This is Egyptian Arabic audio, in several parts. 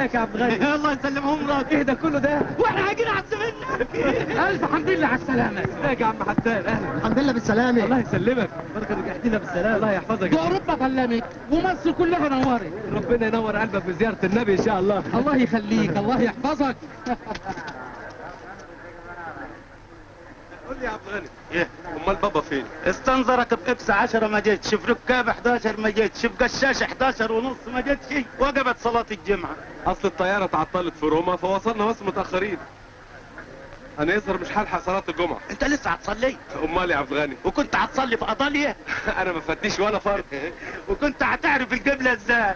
ازيك يا عبد الغني الله يسلم عمرك ايه ده كله ده واحنا هاجين عز منك الف حمد لله على السلامه ازيك يا عم حسان اهلا الحمد لله بالسلامة الله يسلمك بركه رجعت لنا بالسلامه الله يحفظك اوروبا ظلمت ومصر كلها نورت ربنا ينور قلبك بزياره النبي ان شاء الله الله يخليك الله يحفظك قول لي يا عبد الغني ايه امال بابا فين استنظرك بإبس 10 ما جيتش في ركاب 11 ما جيتش في قشاش 11 ونص ما جيتش وجبت صلاة الجمعة اصل الطياره اتعطلت في روما فوصلنا مصر متاخرين انا يظهر مش هلحق صلاه الجمعه انت لسه هتصلي امال يا عبد الغني وكنت هتصلي في ايطاليا انا ما فاتنيش ولا فرق وكنت هتعرف القبلة ازاي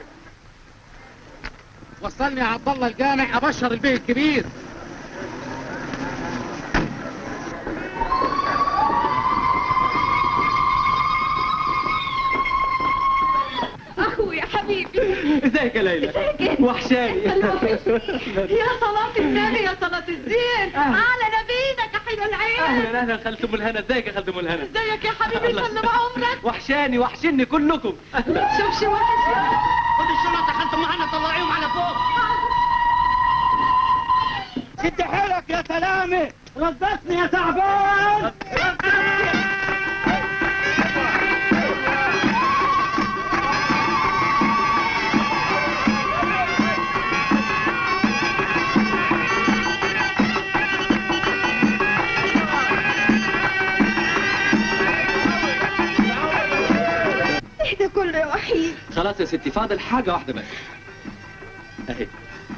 وصلني يا عبد الله الجامع ابشر البيه الكبير اخوي يا حبيبي ازيك يا ليلى ازيك وحشاني يا صلاة النبي يا صلاة الزين على نبينا كحيل العين اهلا اهلا خالة ام الهنا ازيك يا خالة ام الهنا ازيك يا حبيبي سلم عمرك وحشاني وحشني كلكم شوف شو وحش خد الشنطة خلت معانا طلعيهم على فوق شد حيلك يا سلامة رزقني يا تعبان ايه ده كله يا وحيد خلاص يا ستي فاضل حاجة واحدة بس اهي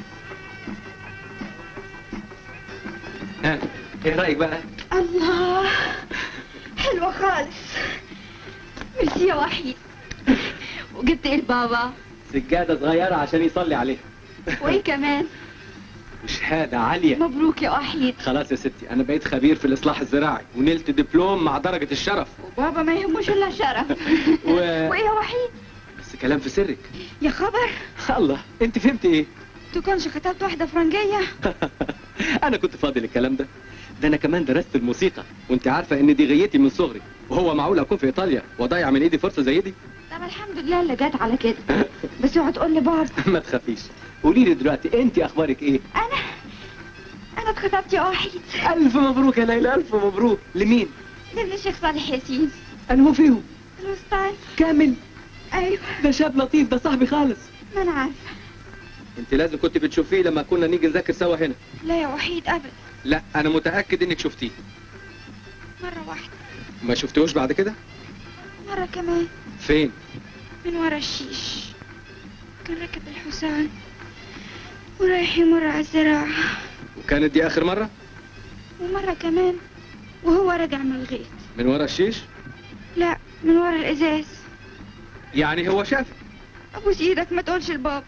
ها ايه رأيك بقى؟ الله حلوة خالص ميرسي يا وحيد وجبت ايه لبابا سجادة صغيرة عشان يصلي عليها وايه كمان وشهادة عالية مبروك يا وحيد خلاص يا ستي انا بقيت خبير في الاصلاح الزراعي ونلت دبلوم مع درجة الشرف وبابا ما يهموش الا شرف و... وايه يا وحيد بس كلام في سرك يا خبر الله انت فهمت ايه؟ تكونش خطبت واحدة فرنجية انا كنت فاضي للكلام ده ده انا كمان درست الموسيقى وانت عارفة ان دي غيتي من صغري وهو معقول اكون في ايطاليا واضيع من ايدي فرصة زي دي طب الحمد لله اللي جت على كده بس اوعى تقول لي بابا ما تخافيش قولي لي دلوقتي انت اخبارك ايه انا انا اتخطبت يا وحيد الف مبروك يا ليلى الف مبروك لمين لابن الشيخ صالح ياسين انا هو فيهم الوسطاني كامل ايوه ده شاب لطيف ده صاحبي خالص ما انا عارفه انت لازم كنت بتشوفيه لما كنا نيجي نذاكر سوا هنا لا يا وحيد ابدا لا انا متاكد انك شفتيه مره واحده ما شفتهوش بعد كده مره كمان فين من ورا الشيش كان راكب الحصان ورايح يمر على الزراعه وكانت دي اخر مره ومره كمان وهو راجع من الغيط من ورا الشيش لا من ورا الازاز يعني هو شافك ابوس ايدك ما تقولش لبابا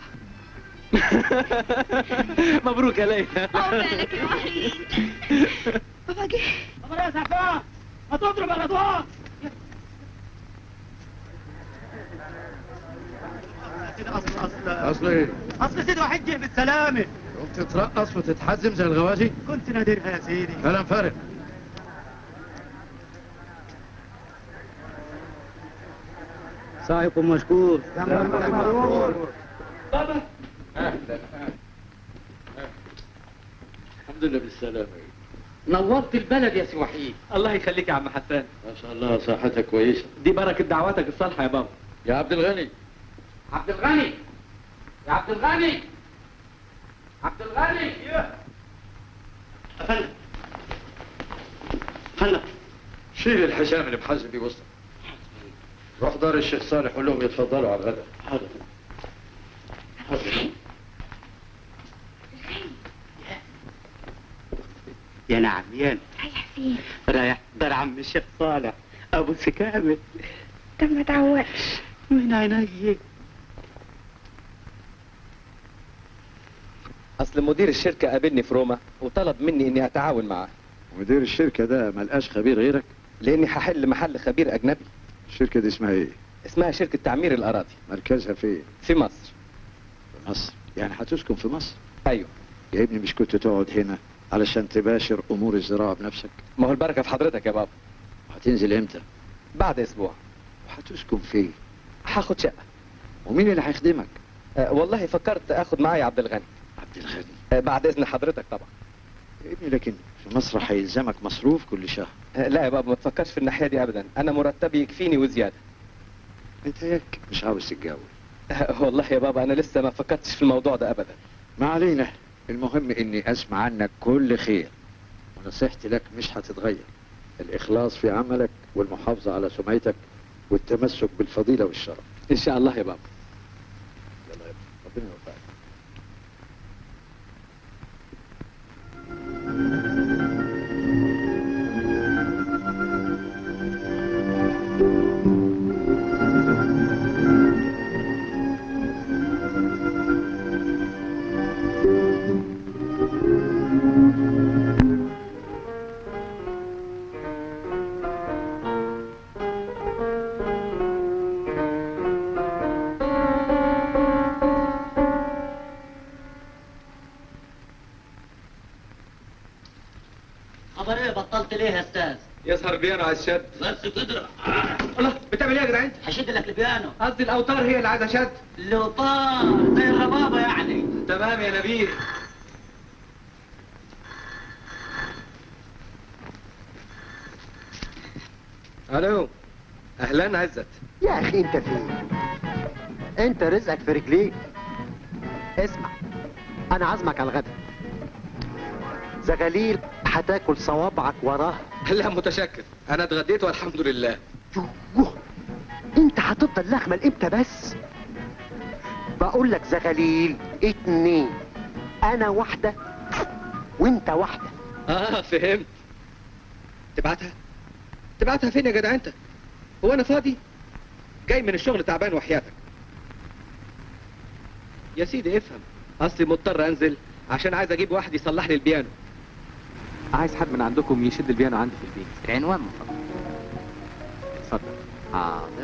مبروك يا ليلى عقبالك يا وحيد بابا جه طب يا سفاح هتضرب الاضواء اصل اصل اصل ايه؟ اصل سيدي واحد جه بالسلامة قمت تترقص وتتحزم زي الغواشي؟ كنت نادرها يا سيدي كلام فارغ صاحبكم مشكور بابا الحمد لله بالسلامة نورت البلد يا سي وحيد الله يخليك يا عم حسان ما شاء الله صحتك كويسة دي بركه دعواتك الصالحه يا بابا يا عبد الغني عبد الغني يا عبد الغني عبد الغني فندم فندم شيل الحزام اللي محزم بيه وسطك روح دار الشيخ صالح قول لهم يتفضلوا على الغداء حاضر حاضر يا نعم يا رايح فين رايح دار عم الشيخ صالح ابو سكامل طب ما تعودش من عيني اصل مدير الشركه قابلني في روما وطلب مني اني اتعاون معاه مدير الشركة ده ملقاش خبير غيرك لاني هحل محل خبير اجنبي الشركة دي اسمها ايه؟ اسمها شركه تعمير الاراضي مركزها فين؟ في مصر في مصر يعني هتسكن في مصر ايوه يا ابني مش كنت تقعد هنا علشان تباشر امور الزراعة بنفسك ما هو البركه في حضرتك يا بابا هتنزل امتى؟ بعد اسبوع وهتسكن فين؟ هاخد شقه ومين اللي هيخدمك؟ أه والله فكرت اخد معايا عبد الغني عبد الغني آه، بعد اذن حضرتك طبعا يا ابني لكن في مصر هيلزمك مصروف كل شهر آه، لا يا بابا ما تفكرش في الناحيه دي ابدا انا مرتبي يكفيني وزياده انت هيك مش عاوز تتجوز آه، والله يا بابا انا لسه ما فكرتش في الموضوع ده ابدا ما علينا المهم اني اسمع عنك كل خير ونصيحتي لك مش هتتغير الاخلاص في عملك والمحافظة على سمعتك والتمسك بالفضيلة والشرف ان شاء الله يا بابا يلا يا ابني ربنا يوفقك خبر ايه بطلت ليه يا استاذ؟ يظهر بيانا على الشد بس كده الله بتعمل ايه يا جدعان هشد لك البيانو قصدي الاوتار هي اللي عايزه شد لوطار زي الربابه يعني تمام يا نبيل الو اهلا عزت يا اخي انت فين انت رزقك في رجليك اسمع انا عازمك على الغدا زغاليل هتاكل صوابعك وراه لا متشكر انا اتغديت والحمد لله يوه انت هتفضل لخمه امتى بس بقول لك زغاليل اتنين انا واحده وانت واحده اه فهمت تبعتها تبعتها فين يا جدع انت هو انا فاضي جاي من الشغل تعبان وحياتك يا سيدي افهم اصلي مضطر انزل عشان عايز اجيب واحد يصلح لي البيانو عايز حد من عندكم يشد البيانو عندي في البيت العنوان من فضلك اتفضل حاضر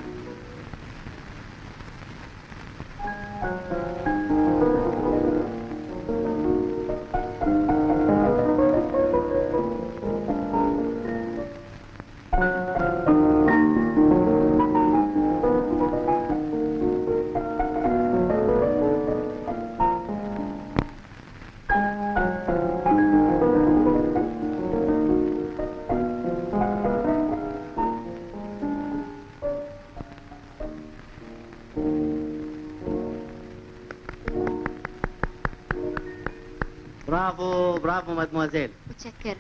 برافو برافو مادموزيل متشكرة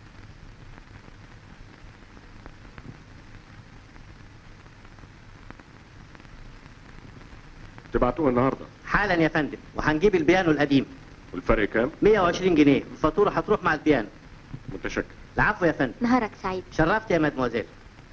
تبعتوه النهارده حالا يا فندم وهنجيب البيانو القديم والفرق كام؟ 120 جنيه الفاتوره هتروح مع البيانو متشكر العفو يا فندم نهارك سعيد شرفت يا مادموزيل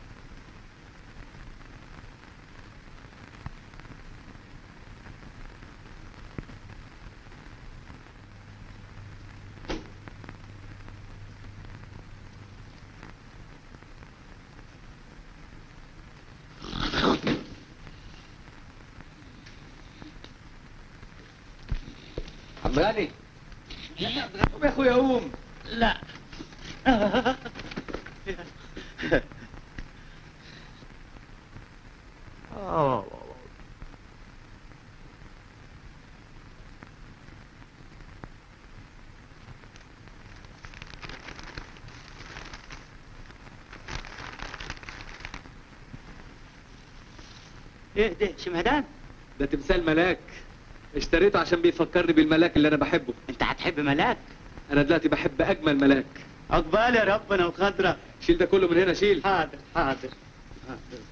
عم غالي قوم يا اخويا قوم لا ايه ده شمهدان ده تمثال ملاك اشتريته عشان بيفكرني بالملاك اللي انا بحبه انت هتحب ملاك انا دلوقتي بحب اجمل ملاك عقبال يا ربنا وخضرة شيل ده كله من هنا شيل حاضر حاضر حاضر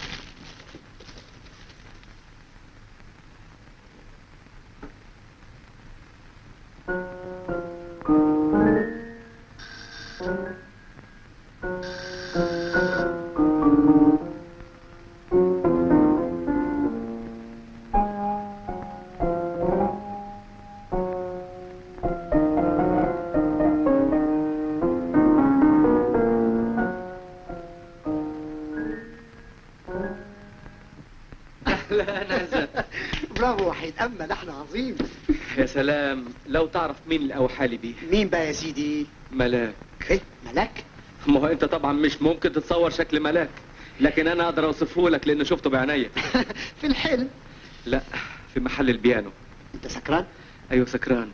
اهلا عزت برافو وحيد اما لحن عظيم يا سلام لو تعرف مين اللي اوحالي بيه مين بقى يا سيدي ملاك ايه ملاك ما هو انت طبعا مش ممكن تتصور شكل ملاك لكن انا اقدر اوصفه لك لان شفته بعينيا في الحلم لا في محل البيانو انت سكران ايوه سكران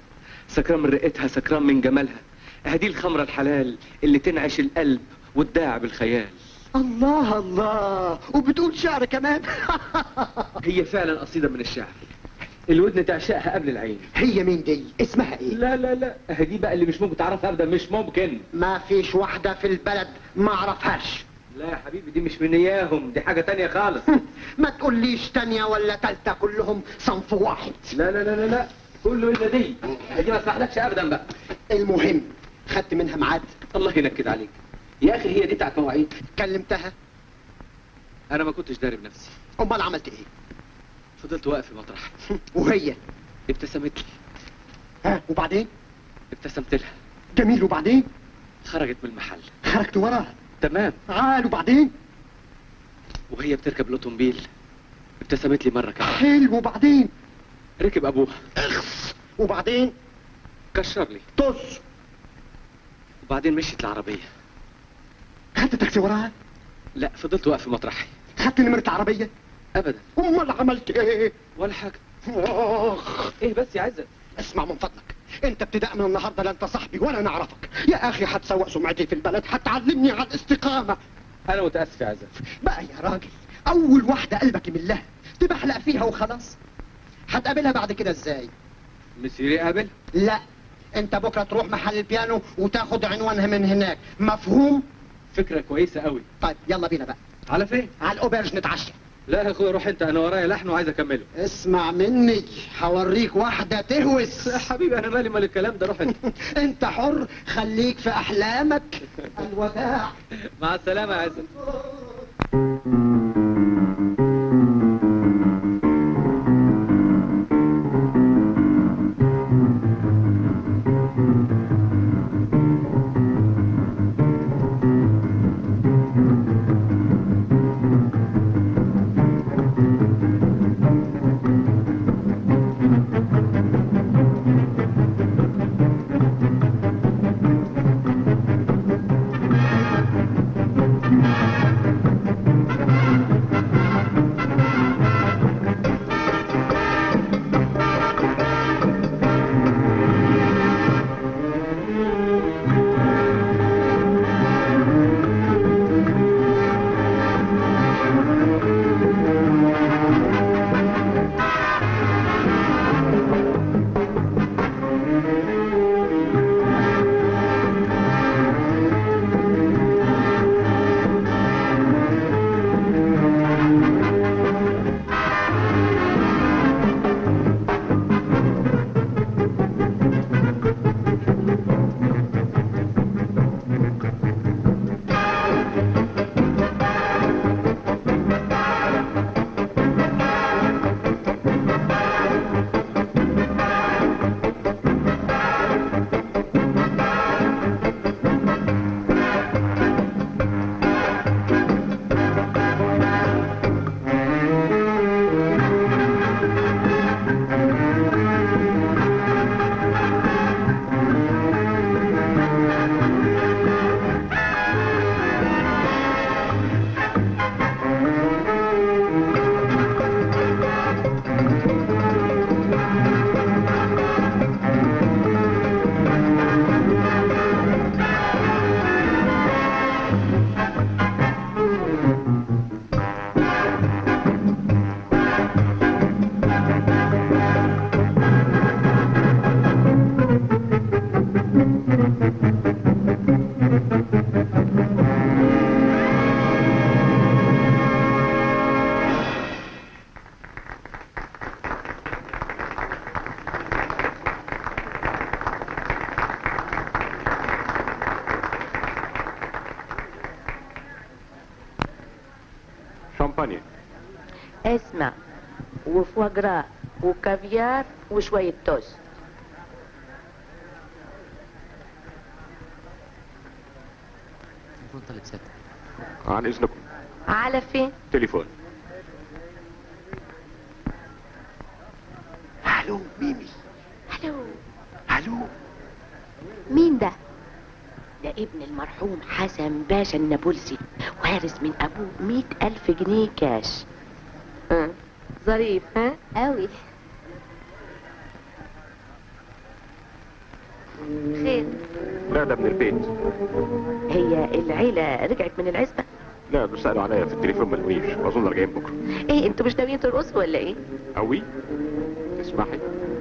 سكران من رقتها سكران من جمالها هدي الخمرة الحلال اللي تنعش القلب وتداعب الخيال الله الله وبتقول شعر كمان هي فعلا قصيدة من الشعر الودن تعشقها قبل العين هي مين دي اسمها ايه لا لا لا هدي بقى اللي مش ممكن تعرفها ابدا مش ممكن ما فيش واحدة في البلد ما اعرفهاش لا يا حبيبي دي مش من اياهم دي حاجة تانية خالص ما تقوليش تانية ولا تالتة كلهم صنف واحد لا لا لا لا لا كله الا دي دي ما اسمحلكش ابدا بقى المهم خدت منها ميعاد الله ينكد عليك يا اخي هي دي بتاعت مواعيد كلمتها انا ما كنتش داري بنفسي امال عملت ايه فضلت واقف في مطرح وهي ابتسمت لي ها وبعدين ابتسمت لها جميل وبعدين خرجت من المحل خرجت وراها تمام عال وبعدين وهي بتركب الاوتومبيل ابتسمت لي مرة كمان حلو وبعدين ركب ابوها اخس وبعدين كشر لي طز وبعدين مشيت العربية خدت تاكسي وراها لا فضلت واقف في مطرحي خدت نمرة عربية ابدا امال عملت ايه ولا حاجة اخ ايه بس يا عزت اسمع من فضلك انت ابتداء من النهارده لا انت صاحبي ولا نعرفك يا اخي هتسوق سمعتي في البلد هتعلمني على الاستقامه انا متاسف يا عزت بقى يا راجل اول واحده قلبك يملها تبحلق فيها وخلاص هتقابلها بعد كده ازاي مسير يقابل لا انت بكره تروح محل البيانو وتاخد عنوانها من هناك مفهوم فكرة كويسة قوي طيب يلا بينا بقى على فين على الاوبرج نتعشى لا يا اخويا روح انت انا ورايا لحن وعايز اكمله اسمع مني هوريك واحده تهوس يا حبيبي انا مالي مال الكلام ده روح انت انت حر خليك في احلامك الوداع مع السلامة يا عزت شامبانيا اسمع وفواجرا وكافيار وشوية توست عن اذنكم على فين؟ تليفون الو ميمي الو الو مين ده؟ ده ابن المرحوم حسن باشا النابلسي وارث من ابوه مئة الف جنيه كاش ها ظريف ها؟ قوي خير لا ده من البيت هي العيلة رجعت من العزبة لا دول سألوا عليا في التليفون ما لقونيش اظن راجعين بكره ايه انتوا مش ناويين ترقصوا ولا ايه قوي تسمحي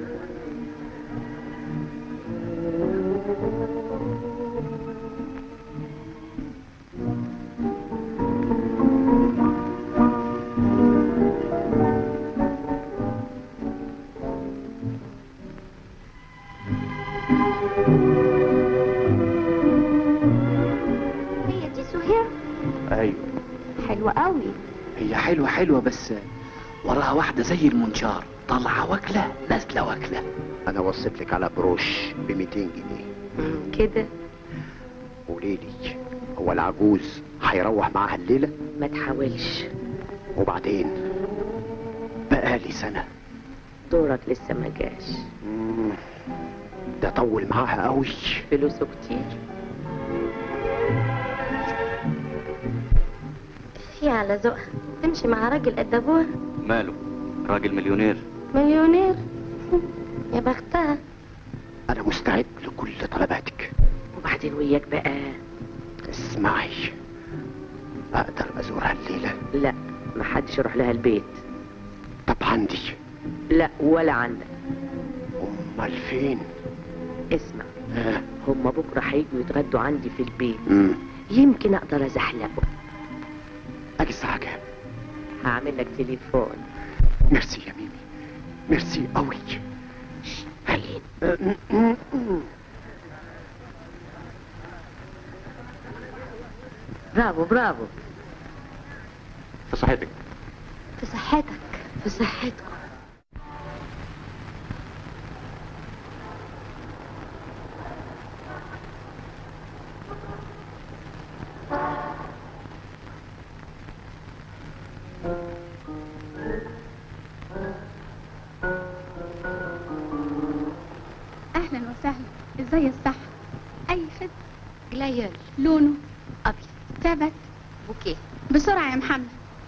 هي دي سهير ايوه حلوة قوي هي حلوة حلوة بس وراها واحدة زي المنشار طالعة واكلة نازلة واكلة انا وصيت لك على بروش ب 200 جنيه مم، كده قولي لي هو العجوز هيروح معاها الليله ما تحاولش وبعدين بقالي سنه دورك لسه ما جاش مم، ده طول معاها قوي فلوسه كتير في على ذوقها تمشي مع راجل قد ابوها ماله راجل مليونير مليونير يا بختها انا مستعد لكل طلباتك وبعدين وياك بقى اسمعي اقدر ازورها الليله لا ما حدش يروح لها البيت طب عندي لا ولا عندك امال فين اسمع آه. هما بكرة هيجوا يتغدوا عندي في البيت مم. يمكن اقدر ازحلقه اجي الساعه كام هعمل لك تليفون ميرسي يا ميمي ميرسي قوي هين برافو برافو في صحتك في صحتك في صحتكم اهلا وسهلا ازاي الصحة اي خد جلايول لونه ابيض ثبت بوكيه بسرعة يا محمد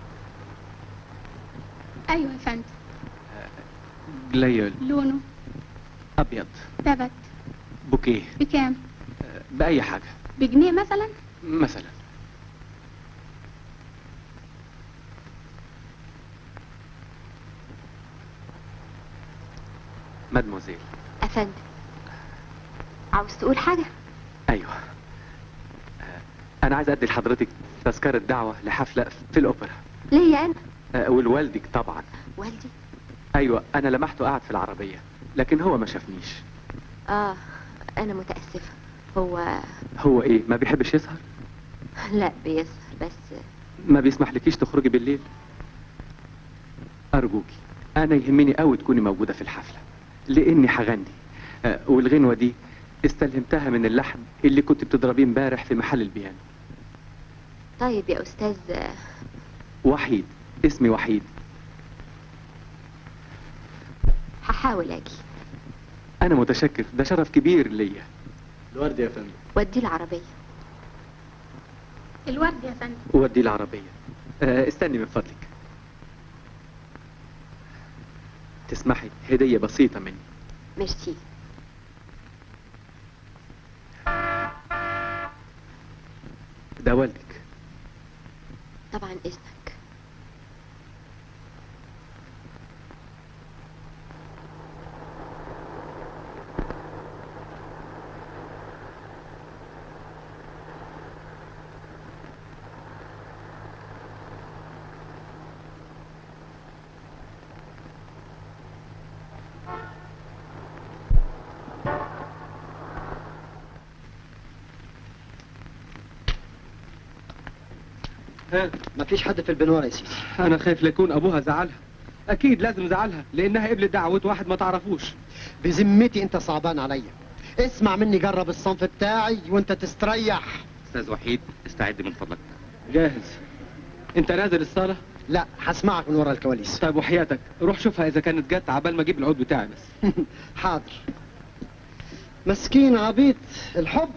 ايوه يا فندم جليل لونه ابيض ثبت بوكيه بكام باي حاجه بجنيه مثلا مثلا مادموزيل افندم عاوز تقول حاجة ايوه آه، انا عايز ادي لحضرتك تذكرة دعوة لحفلة في الاوبرا ليا انا آه، ولوالدك طبعا والدي ايوه انا لمحته قاعد في العربية لكن هو ما شافنيش اه انا متأسفة هو هو ايه ما بيحبش يسهر لا بيسهر بس ما بيسمحلكيش تخرجي بالليل ارجوكي انا يهمني قوي تكوني موجودة في الحفلة لاني هغني آه، والغنوة دي استلهمتها من اللحن اللي كنت بتضربيه امبارح في محل البيانو طيب يا استاذ وحيد اسمي وحيد هحاول اجي انا متشكر ده شرف كبير ليا الورد يا فندم ودي العربية الورد يا فندم ودي العربية آه، استني من فضلك تسمحي هدية بسيطة مني ميرسي ده والدك طبعا اذنك ها مفيش حد في البنوار يا سيدي انا خايف ليكون ابوها زعلها اكيد لازم زعلها لانها قبلت دعوة واحد ما تعرفوش بذمتي انت صعبان عليا اسمع مني جرب الصنف بتاعي وانت تستريح استاذ وحيد استعد من فضلك جاهز انت نازل الصالة لا هسمعك من ورا الكواليس طيب وحياتك روح شوفها اذا كانت جت عبال ما اجيب العود بتاعي بس حاضر مسكين عبيط الحب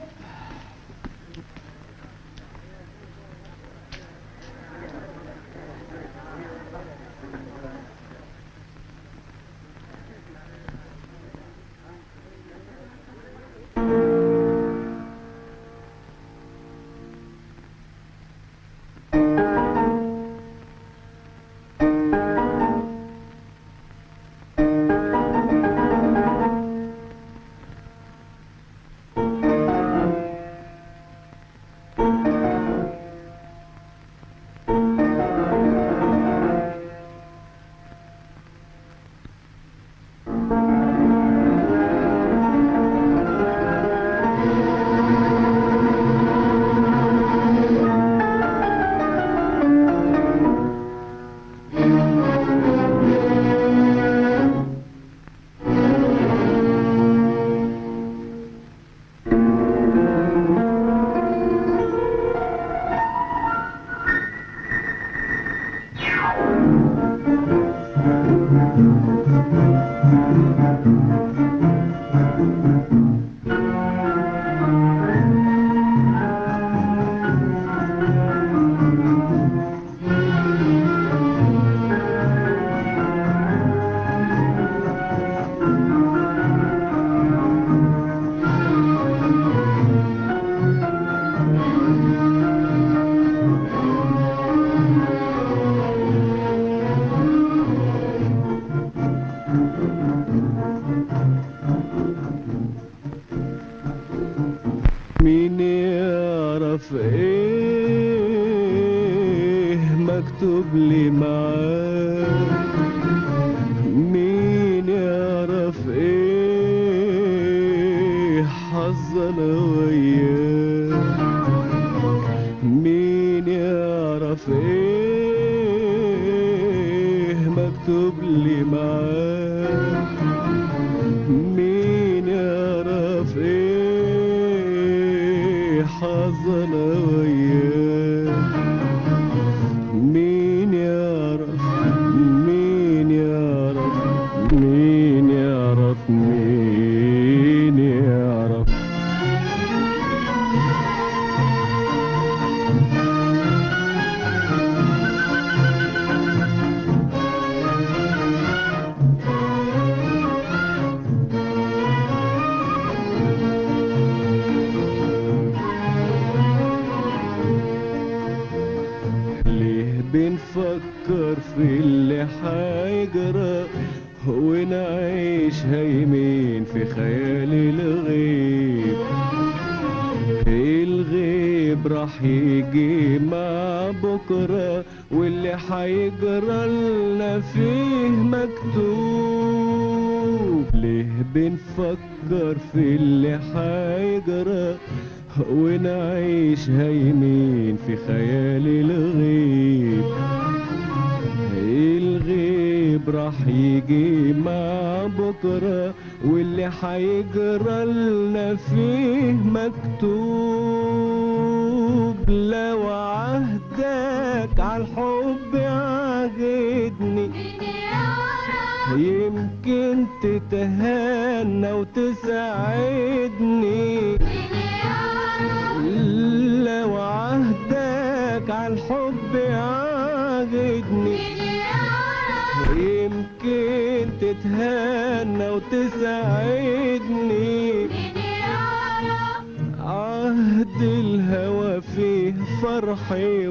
مكتوب لي معاه مين يعرف ايه حظنا وياه مين يعرف ايه مكتوب لي معاه مين يعرف ايه حظنا وياه مين يعرف مين يعرف مين يعرف مين يعرف ليه بنفكر في اللي حيجرى ونعيش هايمين في خيال الغيب الغيب راح يجي مع بكرة واللي حيجرى لنا فيه مكتوب ليه بنفكر في اللي حيجرى ونعيش هايمين في خيال الغيب الغيب راح يجي مع بكرة واللي حيجرى لنا فيه مكتوب لو عهدك عالحب عاهدني يمكن تتهنى وتساعدني لو عهدك عالحب عاهدني يمكن تتهنى وتساعدني عهد الهوى فيه فرحي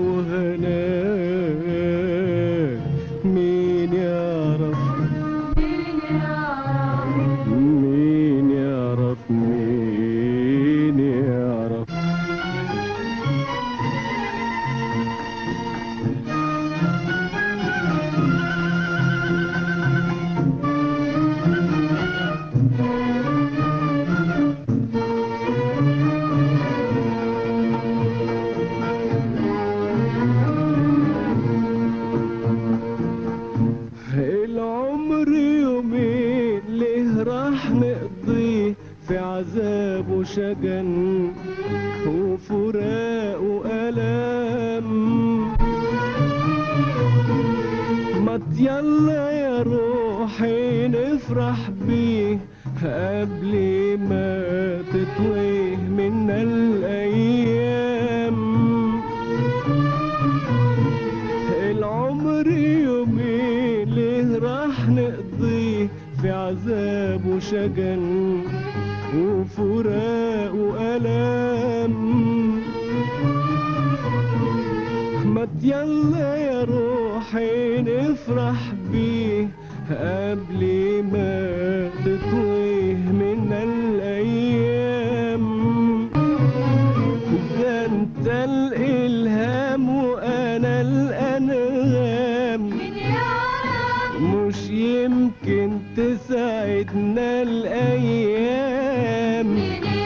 وهناك مين يعرف مين يعرف مين يعرف العمر يومين ليه راح نقضيه في عذاب وشجن وفراق وألم ما يلا يا روحي نفرح بيه قبل ما تطويه منا الأيام العمر يومين ليه راح نقضيه في عذاب وشجن وفراق وألم ما يلا يا روحي نفرح بيه قبل ما تطويه منا الأيام ده انت الإلهام وأنا الأنغام مش يمكن تساعدنا الأيام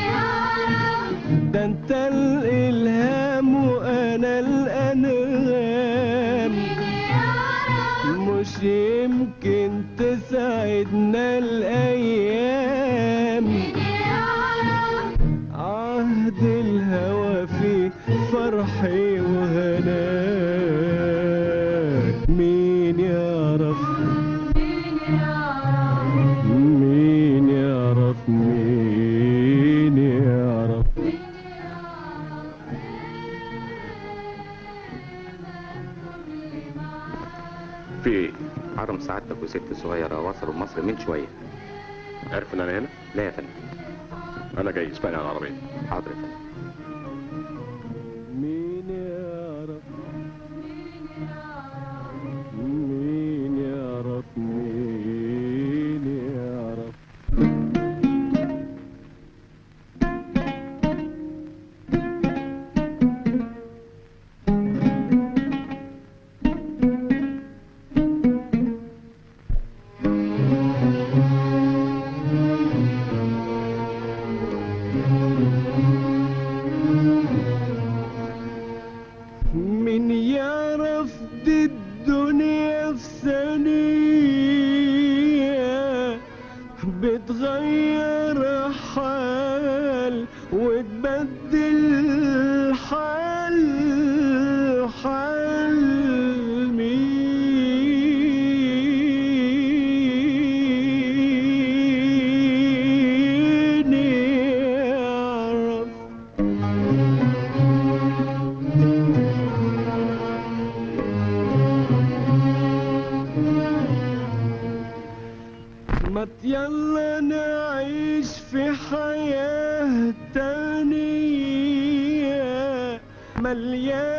ده انت الإلهام وأنا الأنغام مش يمكن تساعدنا الأيام عهد الهوى فيك فرحي وهناك مين يعرف مين يعرف مين يعرف في ايه؟ حرم سعادتك وست صغيرة وصلوا مصر من شوية عارف ان انا هنا؟ لا يا فندم انا جاي اسبقني على العربية حاضر يا فندم مين يعرف مين يعرف مين يعرف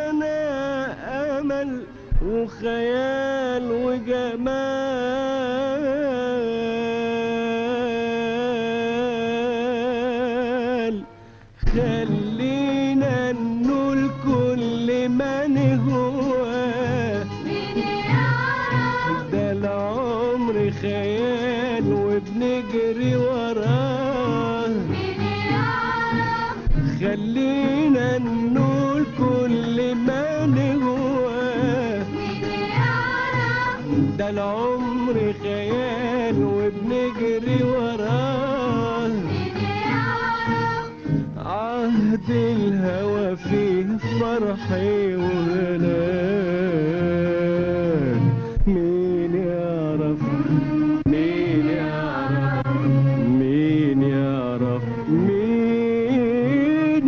انا امل وخيال وجمال خلينا نقول كل ما نهواه ده العمر خيال وبنجري وراه خلينا نقول كل ما نهواه ده العمر خيال وبنجري وراه عهد الهوى فيه فرحي وهناك مين يعرف مين يعرف مين يعرف مين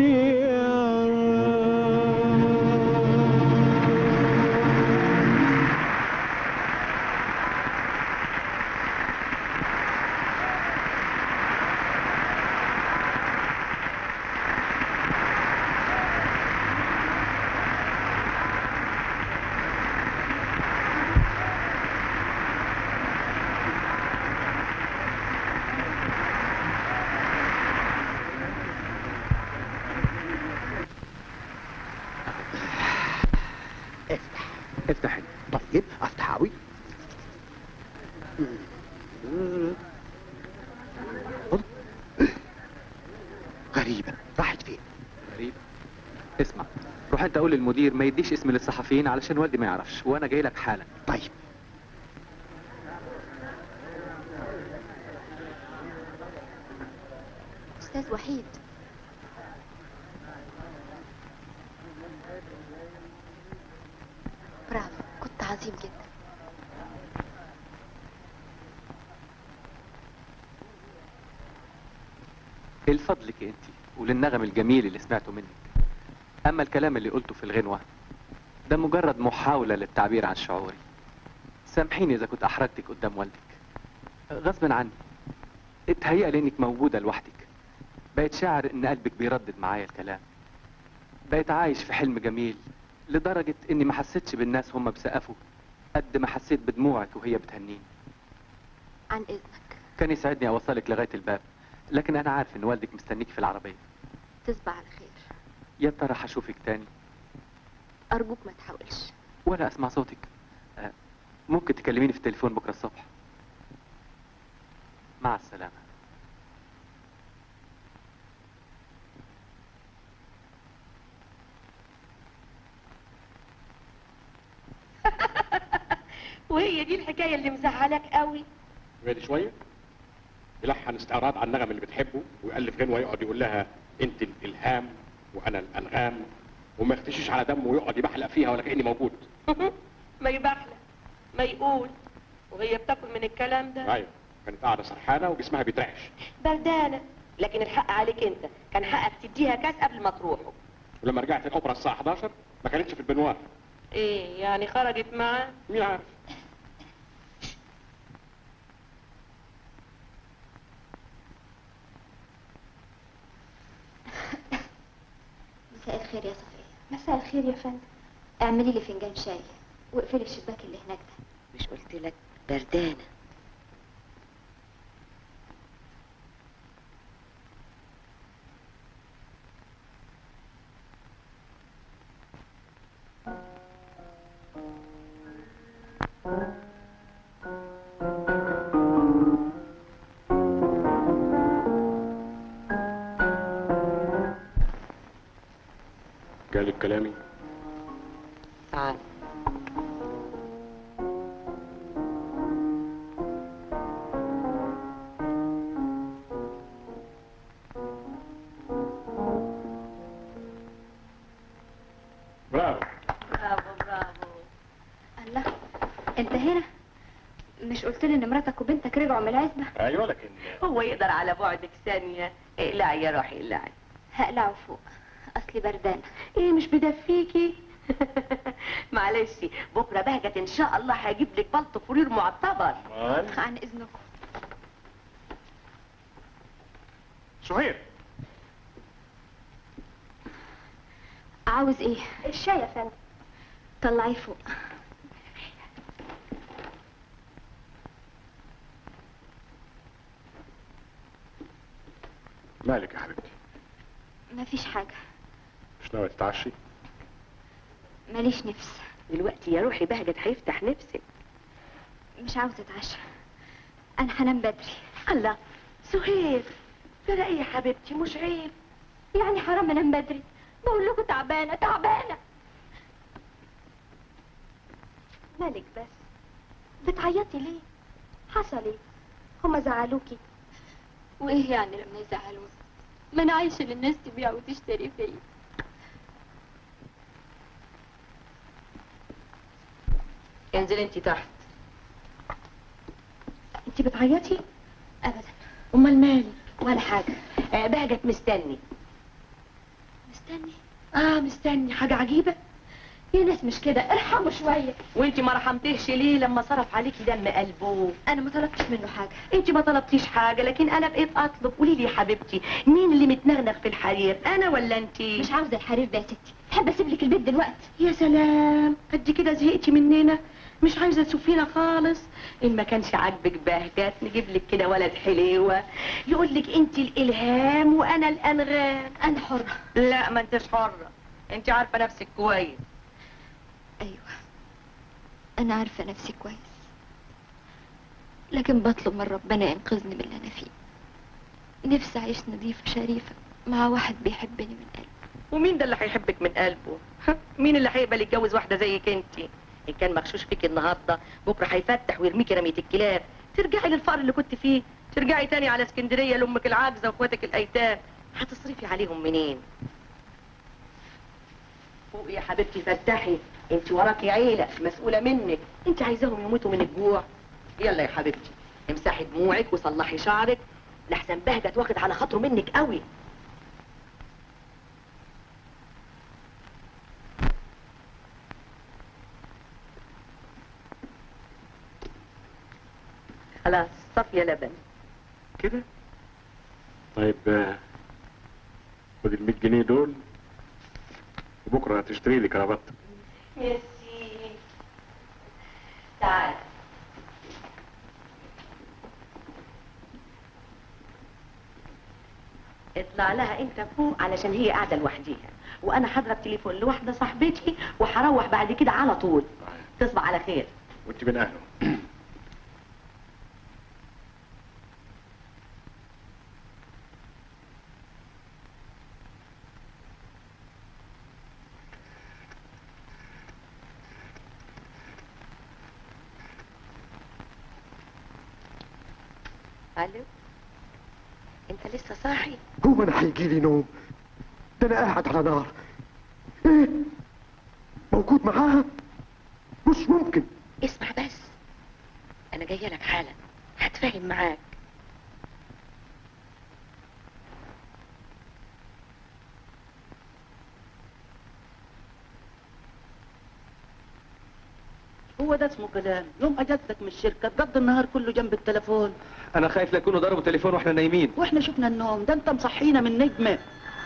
افتح افتح انت طيب افتح اوي غريبة راحت فين؟ غريب اسمع روح انت قول للمدير ما يديش اسم للصحفيين علشان والدي ما يعرفش وانا جاي لك حالا طيب استاذ وحيد برافو كنت عظيم جدا الفضلك انت وللنغم الجميل اللي سمعته منك اما الكلام اللي قلته في الغنوة ده مجرد محاولة للتعبير عن شعوري سامحيني اذا كنت احرجتك قدام والدك غصب عني اتهيأ لي انك موجودة لوحدك بقيت شاعر ان قلبك بيردد معايا الكلام بقيت عايش في حلم جميل لدرجة اني ما حسيتش بالناس هم بسقفوا قد ما حسيت بدموعك وهي بتهنيني عن اذنك كان يسعدني اوصلك لغاية الباب لكن انا عارف ان والدك مستنيك في العربية تصبح على خير يا ترى هشوفك تاني ارجوك ما تحاولش ولا اسمع صوتك آه، ممكن تكلميني في التليفون بكرة الصبح مع السلامة وهي دي الحكايه اللي مزعلك قوي بعد شويه يلحن استعراض على النغم اللي بتحبه ويألف غنوه يقعد يقول لها انت الالهام وانا الانغام وما يختشيش على دمه ويقعد يبحلق فيها ولا كاني موجود ما يبحلق ما يقول وهي بتاكل من الكلام ده ايوه كانت قاعده سرحانه وجسمها بيترعش بردانه لكن الحق عليك انت كان حقك تديها كاس قبل ما تروحوا ولما رجعت الاوبرا الساعه 11 ما كانتش في البنوار ايه يعني خرجت معاه مين عارف مساء الخير يا صفية مساء الخير يا فندم اعملي لي فنجان شاي واقفلي الشباك اللي هناك ده مش قلت لك بردانه جالك كلامي تعال برافو برافو برافو الله انت هنا مش قلت لي ان مراتك وبنتك رجعوا من العزبة ايوه لكن هو يقدر على بعدك ثانيه اقلعي يا روحي اقلعي هقلعه فوق اصلي بردانة ايه مش بدفيكي معلش بكره بهجت ان شاء الله هجيب لك بلط فرير معتبر عن اذنكم سهير عاوز ايه الشاي يا فندم طلعيه فوق مالك يا حبيبتي مفيش حاجة مش ناوي تتعشي ماليش نفس دلوقتي يا روحي بهجت هيفتح نفسك مش عاوزة اتعشى انا هنام بدري الله سهير ترى ايه يا حبيبتي مش عيب يعني حرام انام بدري بقول لكم تعبانه تعبانه مالك بس بتعيطي ليه حصل ايه هما زعلوكي وايه يعني لما يزعلوني ما انا عايشه للناس تبيع وتشتري فيا انزل انت تحت انت بتعيطي ابدا امال مالك ولا حاجة آه بهجت مستني مستني اه مستني حاجه عجيبه يا ناس مش كده ارحموا شويه وانت ما رحمتيش ليه لما صرف عليكي دم قلبه انا ما طلبتش منه حاجة انت ما طلبتيش حاجه لكن انا بقيت اطلب قولي لي يا حبيبتي مين اللي متنغنغ في الحرير انا ولا انت مش عاوزة الحرير ده يا ستي تحب اسيب لك البيت دلوقتي يا سلام قد كده زهقتي مننا مش عايزه تشوفينا خالص ان ما كانش عاجبك بهجت نجيب لك كده ولد حليوه يقول لك انت الالهام وانا الانغام انا حرة لا ما انتش حره انت عارفه نفسك كويس ايوه انا عارفة نفسي كويس لكن بطلب من ربنا ينقذني من اللي انا فيه نفسي اعيش نظيفة شريفة مع واحد بيحبني من قلبه ومين ده اللي هيحبك من قلبه مين اللي هيقبل يتجوز واحده زيك انت ان كان مغشوش فيك النهارده بكره هيفتح ويرميكي رميه الكلاب ترجعي للفقر اللي كنت فيه ترجعي تاني على اسكندريه لامك العاجزه واخواتك الايتام هتصرفي عليهم منين فوقي يا حبيبتي فتحي انت وراكي عيله مسؤوله منك انت عايزاهم يموتوا من الجوع يلا يا حبيبتي امسحي دموعك وصلحي شعرك لحسن بهجت واخد على خاطره منك قوي خلاص صافيه لبن كده طيب آه، خد ال 100 جنيه دول وبكره تشتري لي كرافات ميرسي تعال اطلع لها انت فوق علشان هي قاعده لوحديها وانا هضرب تليفون لواحده صاحبتي وهروح بعد كده على طول تصبح على خير وانت من اهله الو انت لسه صاحي هو انا هيجي لي نوم ده انا قاعد على نار ايه موجود معاها مش ممكن اسمع بس انا جايه لك حالا هتفاهم معاك هو ده اسمه كلام يوم اجازتك من الشركه تقضي النهار كله جنب التليفون انا خايف لا يكونوا ضربوا تليفون واحنا نايمين واحنا شفنا النوم ده انت مصحينا من نجمه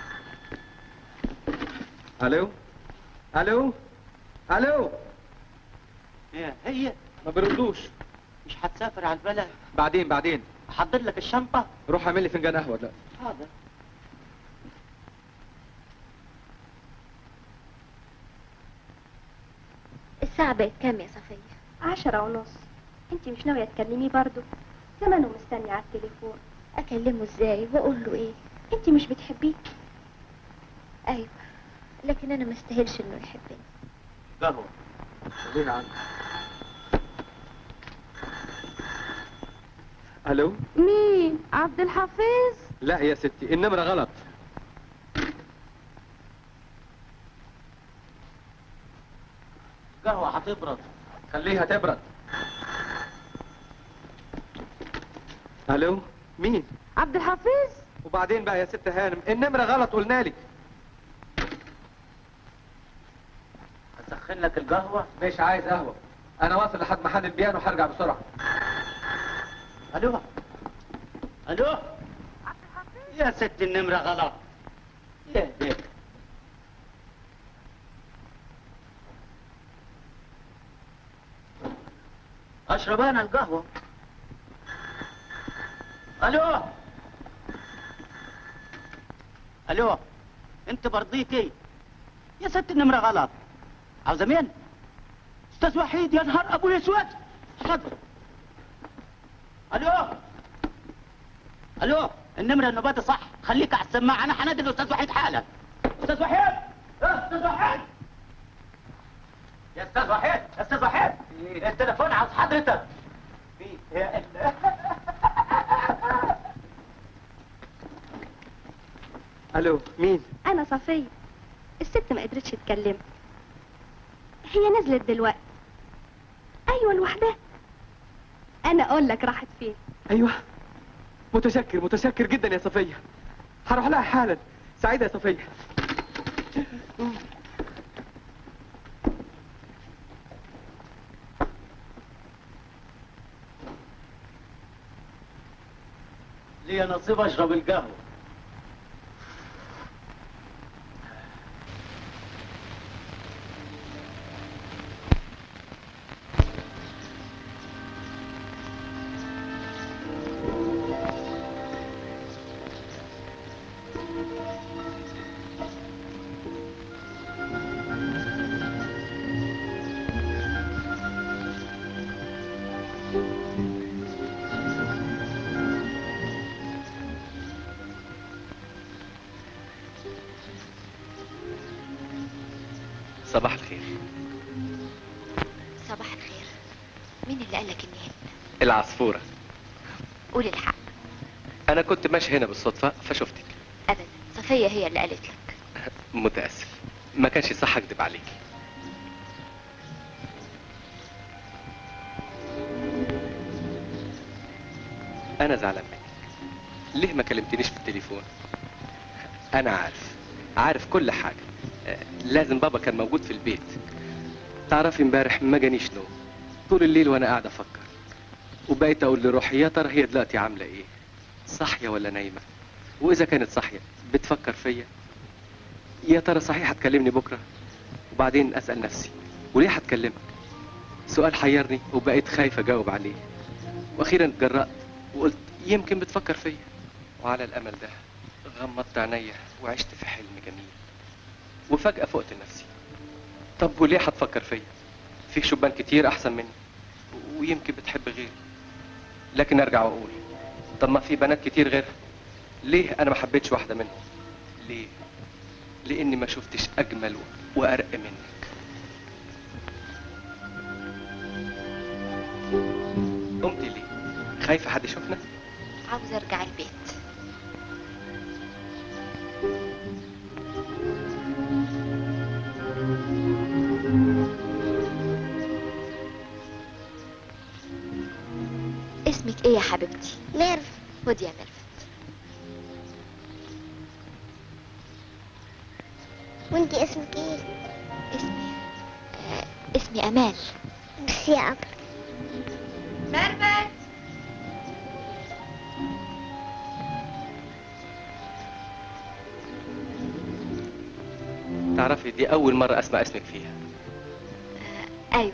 الو الو الو ايه هي ما بيردوش مش هتسافر على البلد بعدين بعدين احضر لك الشنطه روح اعمل لي فنجان قهوه دلوقتي حاضر الساعة بقت كام يا صفية؟ عشرة ونص انت مش ناوية تكلميه برضو زمانه مستني على التليفون أكلمه إزاي وأقول له إيه؟ انت مش بتحبيه أيوة لكن أنا ما استاهلش إنه يحبني قهوه خليها عندك الو مين؟ عبد الحفيظ؟ لا يا ستي النمره غلط قهوه هتبرد خليها تبرد الو مين عبد الحفيظ؟ وبعدين بقى يا ست هانم النمره غلط قلنا لك هسخن لك القهوه مش عايز قهوه انا واصل لحد محل البيانو وهرجع بسرعه الو الو يا ست النمره غلط ايه ايه اشرب انا القهوه الو الو انت برضيتي يا ست النمره غلط عاوزه مين استاذ وحيد يا نهار ابو اسود حاضر الو الو النمره النبات صح خليك على السماعه انا حنادي الاستاذ وحيد حالا استاذ وحيد يا استاذ وحيد يا استاذ وحيد يا استاذ وحيد التليفون عاوز حضرتك في يا ال- الو مين انا صفية الست ما قدرتش تكلم هي نزلت دلوقتي ايوه لوحدها انا اقول لك راحت فين ايوه متشكر متشكر جدا يا صفيه هروح لها حالا سعيده يا صفيه لي نصيب اشرب القهوه صباح الخير صباح الخير مين اللي قالك اني هنا العصفوره قول الحق انا كنت ماشي هنا بالصدفه فشفتك ابدا صفية هي اللي قالت لك متاسف ما كانش صح اكذب عليكي انا زعلان منك ليه ما كلمتنيش في التليفون انا عارف عارف كل حاجه آه، لازم بابا كان موجود في البيت تعرفي امبارح ما جانيش نوم طول الليل وانا قاعد افكر وبقيت اقول لروحي يا ترى هي دلوقتي عامله ايه صاحيه ولا نايمه واذا كانت صاحيه بتفكر فيا يا ترى صحيح هتكلمني بكره وبعدين اسال نفسي وليه هتكلمك سؤال حيرني وبقيت خايف اجاوب عليه واخيرا اتجرأت وقلت يمكن بتفكر فيا وعلى الامل ده غمضت عينيا وعشت في حلم جميل وفجأة فقت لنفسي طب وليه هتفكر فيا في شبان كتير احسن مني ويمكن بتحب غيري لكن ارجع واقول طب ما في بنات كتير غيرها ليه انا ما حبيتش واحده منهم ليه لاني ما شفتش اجمل وارق منك قمتي ليه خايفه حد يشوفنا عاوز ارجع البيت اسمك ايه يا حبيبتي ميرف خدي يا ميرف وانتي اسمك ايه؟ اسمي آه اسمي امال بس يا أبا مرمت تعرفي دي اول مره اسمع اسمك فيها ايوه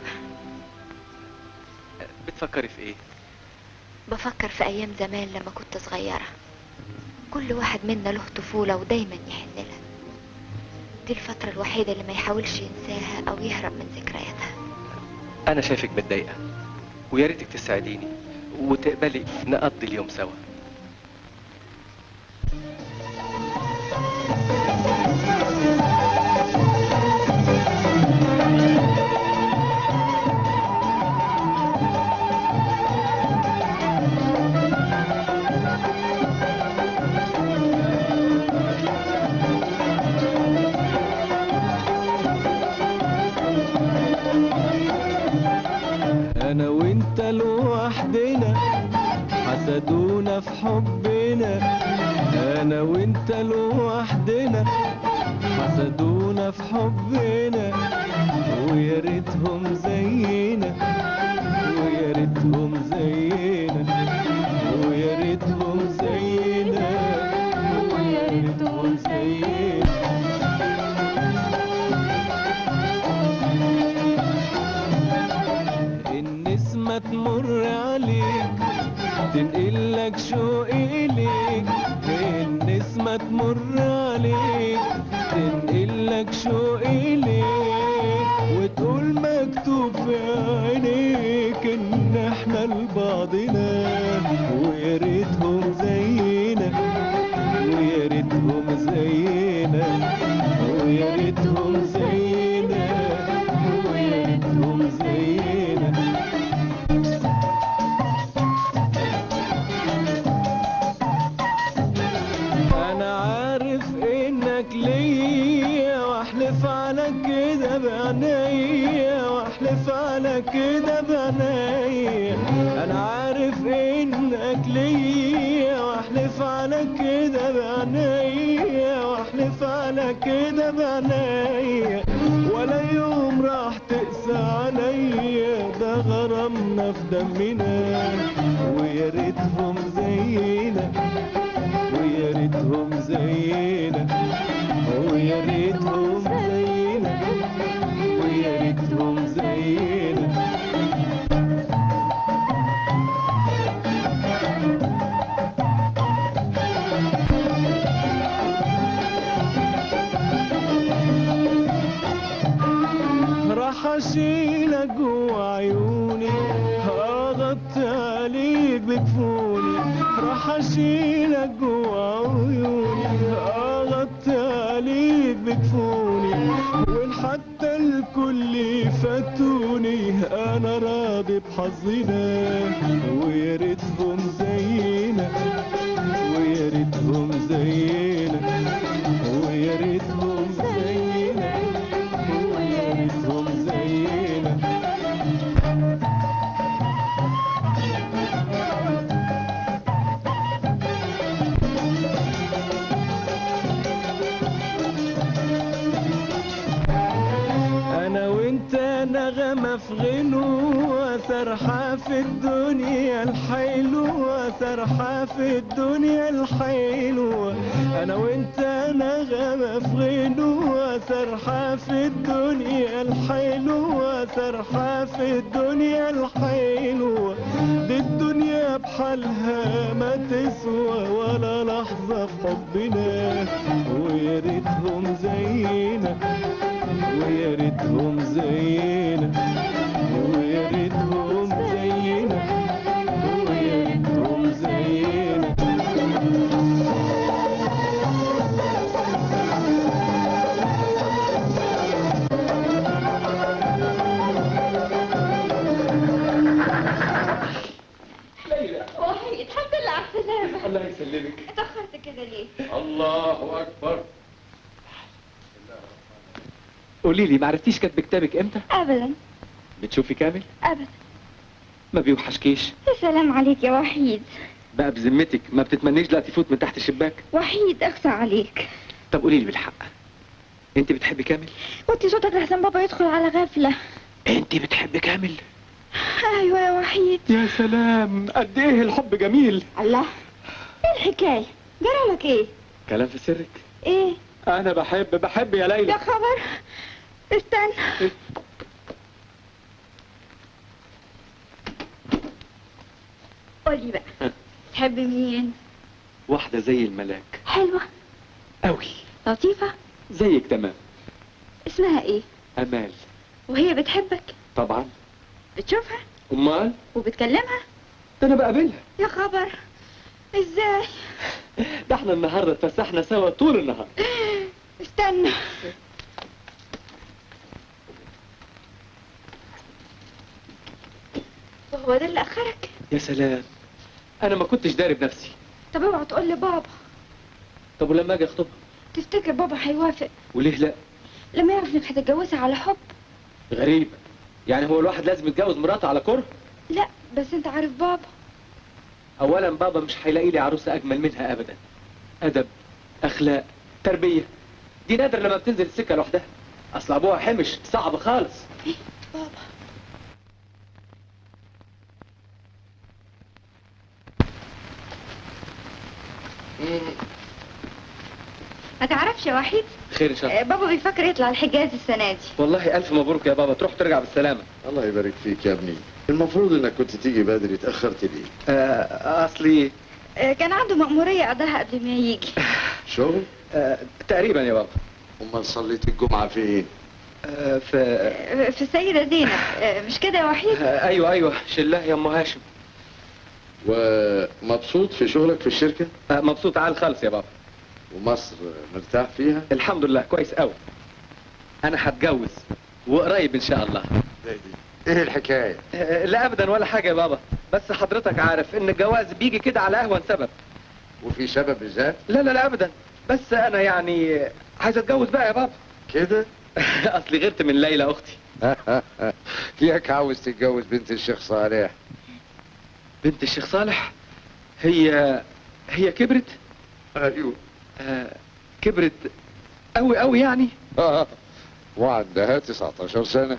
بتفكري في ايه بفكر في ايام زمان لما كنت صغيرة كل واحد منا له طفولة ودايما يحن لها دي الفترة الوحيدة اللي ما يحاولش ينساها او يهرب من ذكرياتها انا شايفك متضايقه ويا ريتك تساعديني وتقبلي نقضي اليوم سوا انا وانت لوحدنا حسدونا في حبنا انا وانت لوحدنا حسدونا في حبنا ويا ريتهم زينا ويا ريتهم زينا ويا ريتهم زينا ويا ريتهم زينا النسمة تمر مكتوب في عينيك ان احنا لبعضنا ويا ريتهم زينا ويا ريتهم زينا ويا ريتهم زينا ويا ريتهم زينا انا عارف انك ليا واحلف على كده بعينيا واحلف على كده بعينيا انا عارف انك ليا واحلف على كده بعينيا واحلف على كده بعينيا ولا يوم راح تقسى عليا ده غرامنا في دمنا ويا ريتهم زينا ويا ريتهم زينا ويا ريتهم زينا ويا ريتهم زينا راح اشيلك جوا عيوني هغطي عليك بكفوني راح اشيلك جوا عيوني هغطي عليك بكفوني وان حتى الكل فاتوني انا راضي بحظنا ويا ريتهم زينا ويا ريتهم زينا ويا ريتهم زينا ويا ريتهم زينا انا وانت نغمة في غنوة سرحة في الدنيا الحلوة سرحة في الدنيا الحلوة انا وانت نغمة في غنوة سرحة في الدنيا الحلوة سرحة في الدنيا الحلوة دي الدنيا بحالها ما تسوى ولا لحظة في حبنا ويا ريتهم زينا ويا ريتهم زينا ويا ريتهم زينا ويا ريتهم زينا وحيد الحمد لله على السلامة الله يسلمك اتأخرت كده ليه؟ الله اكبر قولي لي ما عرفتيش كاتب كتابك امتى أبدا بتشوفي كامل أبدا ما بيوحشكيش يا سلام عليك يا وحيد بقى بذمتك ما بتتمنيش لا تفوت من تحت الشباك وحيد أخسى عليك طب قولي لي بالحق انت بتحبي كامل وطي صوتك لحسن بابا يدخل على غفلة انت بتحبي كامل أيوة يا وحيد يا سلام قد ايه الحب جميل الله ايه الحكاية؟ جرالك ايه؟ كلام في سرك ايه؟ انا بحب بحب يا ليلى يا خبر استنى قولي بقى تحب مين؟ واحدة زي الملاك حلوة قوي لطيفة زيك تمام اسمها ايه؟ امال وهي بتحبك طبعا بتشوفها امال وبتكلمها ده انا بقابلها يا خبر ازاي؟ ده احنا النهارده اتفسحنا سوا طول النهار استنى وهو ده اللي اخرك؟ يا سلام انا ما كنتش داري بنفسي طب اوعى تقول لبابا طب ولما اجي اخطبها تفتكر بابا هيوافق وليه لا لما يعرف انك هتتجوزها على حب غريب يعني هو الواحد لازم يتجوز مراته على كره لا بس انت عارف بابا اولا بابا مش هيلاقي لي عروسه اجمل منها ابدا ادب اخلاق تربيه دي نادر لما بتنزل السكه لوحدها اصل ابوها حمش صعب خالص بابا ما تعرفش يا وحيد خير ان شاء الله آه، بابا بيفكر يطلع الحجاز السنة دي والله الف مبروك يا بابا تروح ترجع بالسلامه الله يبارك فيك يا ابني المفروض انك كنت تيجي بدري اتاخرت ليه آه اصلي آه، كان عنده مأمورية قضاها قبل ما يجي شغل آه تقريبا يا بابا امال صليت الجمعه فين آه، في في السيدة زينب آه، مش كده يا وحيد آه، ايوه ايوه شله يا ام هاشم ومبسوط في شغلك في الشركة؟ آه، مبسوط عال خالص يا بابا ومصر مرتاح فيها؟ الحمد لله كويس قوي انا هتجوز وقريب ان شاء الله ايه الحكاية؟ آه، لا ابدا ولا حاجه يا بابا بس حضرتك عارف ان الجواز بيجي كده على اهون سبب وفي سبب بالذات؟ لا لا لا ابدا بس انا يعني عايز اتجوز بقى يا بابا كده؟ اصلي غيرت من ليلى اختي ياك عاوز تتجوز بنت الشيخ صالح بنت الشيخ صالح هي هي كبرت ايوه آه كبرت قوي قوي يعني وعندها 19 سنة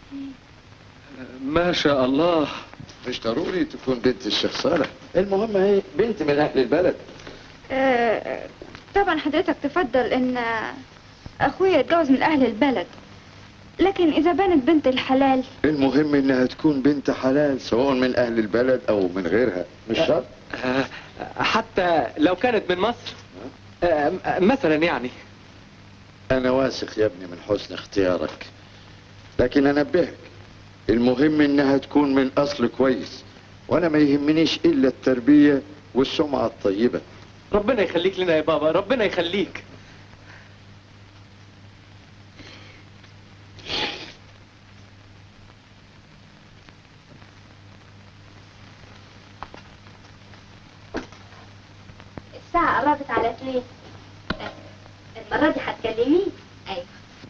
ما شاء الله مش ضروري تكون بنت الشيخ صالح المهم هي بنت من اهل البلد آه، طبعا حضرتك تفضل ان اخويا يتجوز من اهل البلد لكن اذا بانت بنت الحلال المهم انها تكون بنت حلال سواء من اهل البلد او من غيرها مش شرط آه حتى لو كانت من مصر آه آه، مثلا يعني انا واثق يا ابني من حسن اختيارك لكن انبهك المهم انها تكون من اصل كويس وانا ما يهمنيش الا التربية والسمعة الطيبة ربنا يخليك لنا يا بابا ربنا يخليك الساعة قربت على اتنين المرة دي هتكلميه ايوه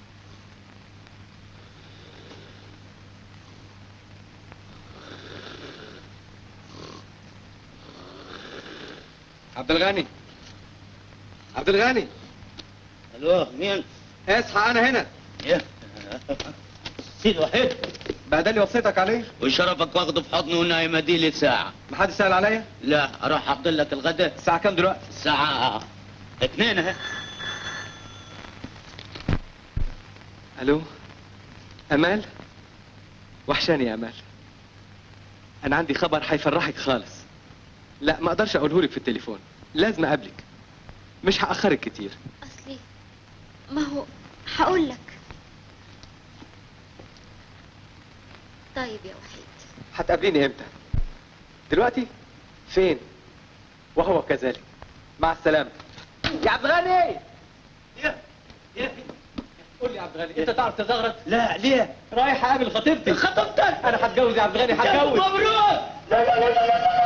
عبد الغني عبد الغني الو مين؟ اصحى انا هنا ايه سيد وحيد بقى ده اللي وصيتك عليه وشرفك واخده في حضني ونايم اديلي ساعة محدش سأل عليا لا اروح احضر لك الغداء الساعة كام دلوقتي الساعة اتنين اهي الو امال وحشاني يا امال انا عندي خبر هيفرحك خالص لا ما اقدرش اقوله لك في التليفون لازم اقابلك مش هاخرك كتير اصلي ما هو هقول لك طيب يا وحيد هتقابليني امتى دلوقتي فين وهو كذلك مع السلامه يا عبد الغني قول لي يا عبد الغني انت تعرف تزغرط لا ليه رايح اقابل خطيبتي خطبتك انا هتجوز يا عبد الغني هتجوز مبروك لا لا لا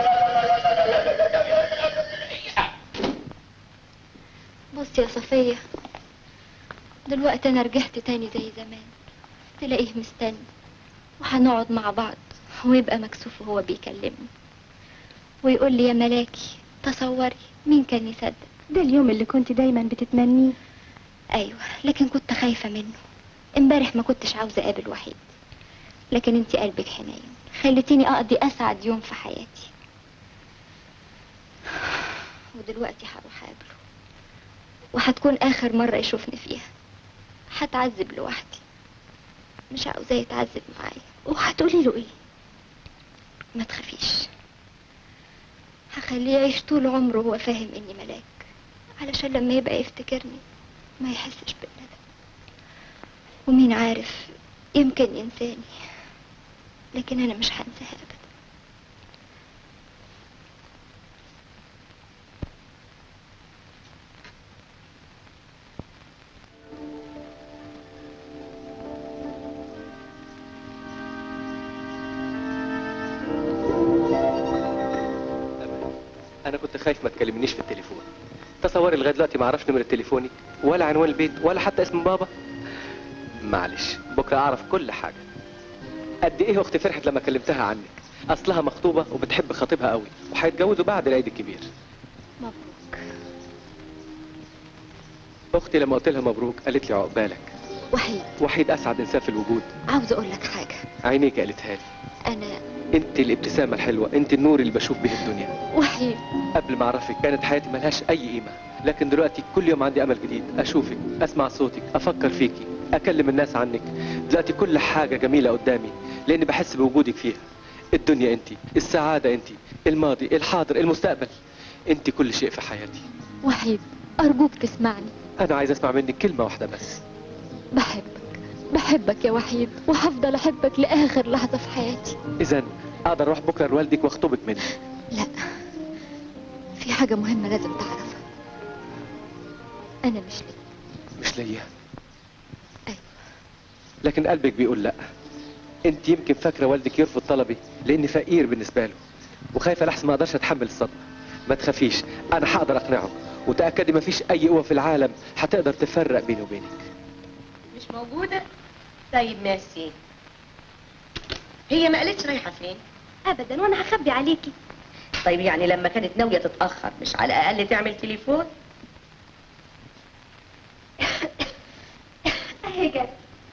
بص يا صفية دلوقتي انا رجعت تاني زي زمان تلاقيه مستني وهنقعد مع بعض ويبقى مكسوف وهو بيكلمني ويقول لي يا ملاكي تصوري مين كان يصدق ده اليوم اللي كنت دايما بتتمنيه ايوه لكن كنت خايفة منه امبارح ما كنتش عاوزة اقابل وحيد لكن انت قلبك حنين خلتيني اقضي اسعد يوم في حياتي ودلوقتي هروح اقابله وهتكون اخر مرة يشوفني فيها هتعذب لوحدي مش عاوزاه يتعذب معايا وهتقولي له ايه ما تخافيش هخليه يعيش طول عمره وهو فاهم اني ملاك علشان لما يبقى يفتكرني ما يحسش بالندم ومين عارف يمكن ينساني لكن انا مش هنساها ابدا انا كنت خايف ما تكلمنيش في التليفون تصوري لغايه دلوقتي ما اعرفش نمره تليفونك ولا عنوان البيت ولا حتى اسم بابا معلش بكره اعرف كل حاجه قد ايه اختي فرحت لما كلمتها عنك اصلها مخطوبه وبتحب خطيبها قوي وهيتجوزوا بعد العيد الكبير مبروك اختي لما قلت لها مبروك قالت لي عقبالك وحيد وحيد اسعد انسان في الوجود عاوزة اقول لك حاجة عينيك قالتها لي انا انت الابتسامه الحلوه انت النور اللي بشوف به الدنيا وحيد قبل ما اعرفك كانت حياتي ملهاش اي قيمه لكن دلوقتي كل يوم عندي امل جديد اشوفك اسمع صوتك افكر فيكي اكلم الناس عنك دلوقتي كل حاجه جميله قدامي لاني بحس بوجودك فيها الدنيا انت السعاده انت الماضي الحاضر المستقبل انت كل شيء في حياتي وحيد ارجوك تسمعني انا عايز اسمع منك كلمه واحده بس بحبك بحبك يا وحيد وهفضل احبك لاخر لحظه في حياتي اذا اقدر اروح بكره لوالدك واخطبك منه لا في حاجه مهمه لازم تعرفها انا مش ليك مش ليا أيوة. لكن قلبك بيقول لا انت يمكن فاكره والدك يرفض طلبي لاني فقير بالنسبه له وخايفه لحسن ما اقدرش اتحمل الصدمه ما تخافيش انا هقدر اقنعه وتاكدي ما فيش اي قوه في العالم هتقدر تفرق بيني وبينك مش موجودة طيب ميرسي هي ما قالتش رايحة فين ابدا وانا هخبي عليكي طيب يعني لما كانت ناوية تتأخر مش على الأقل تعمل تليفون اهي جت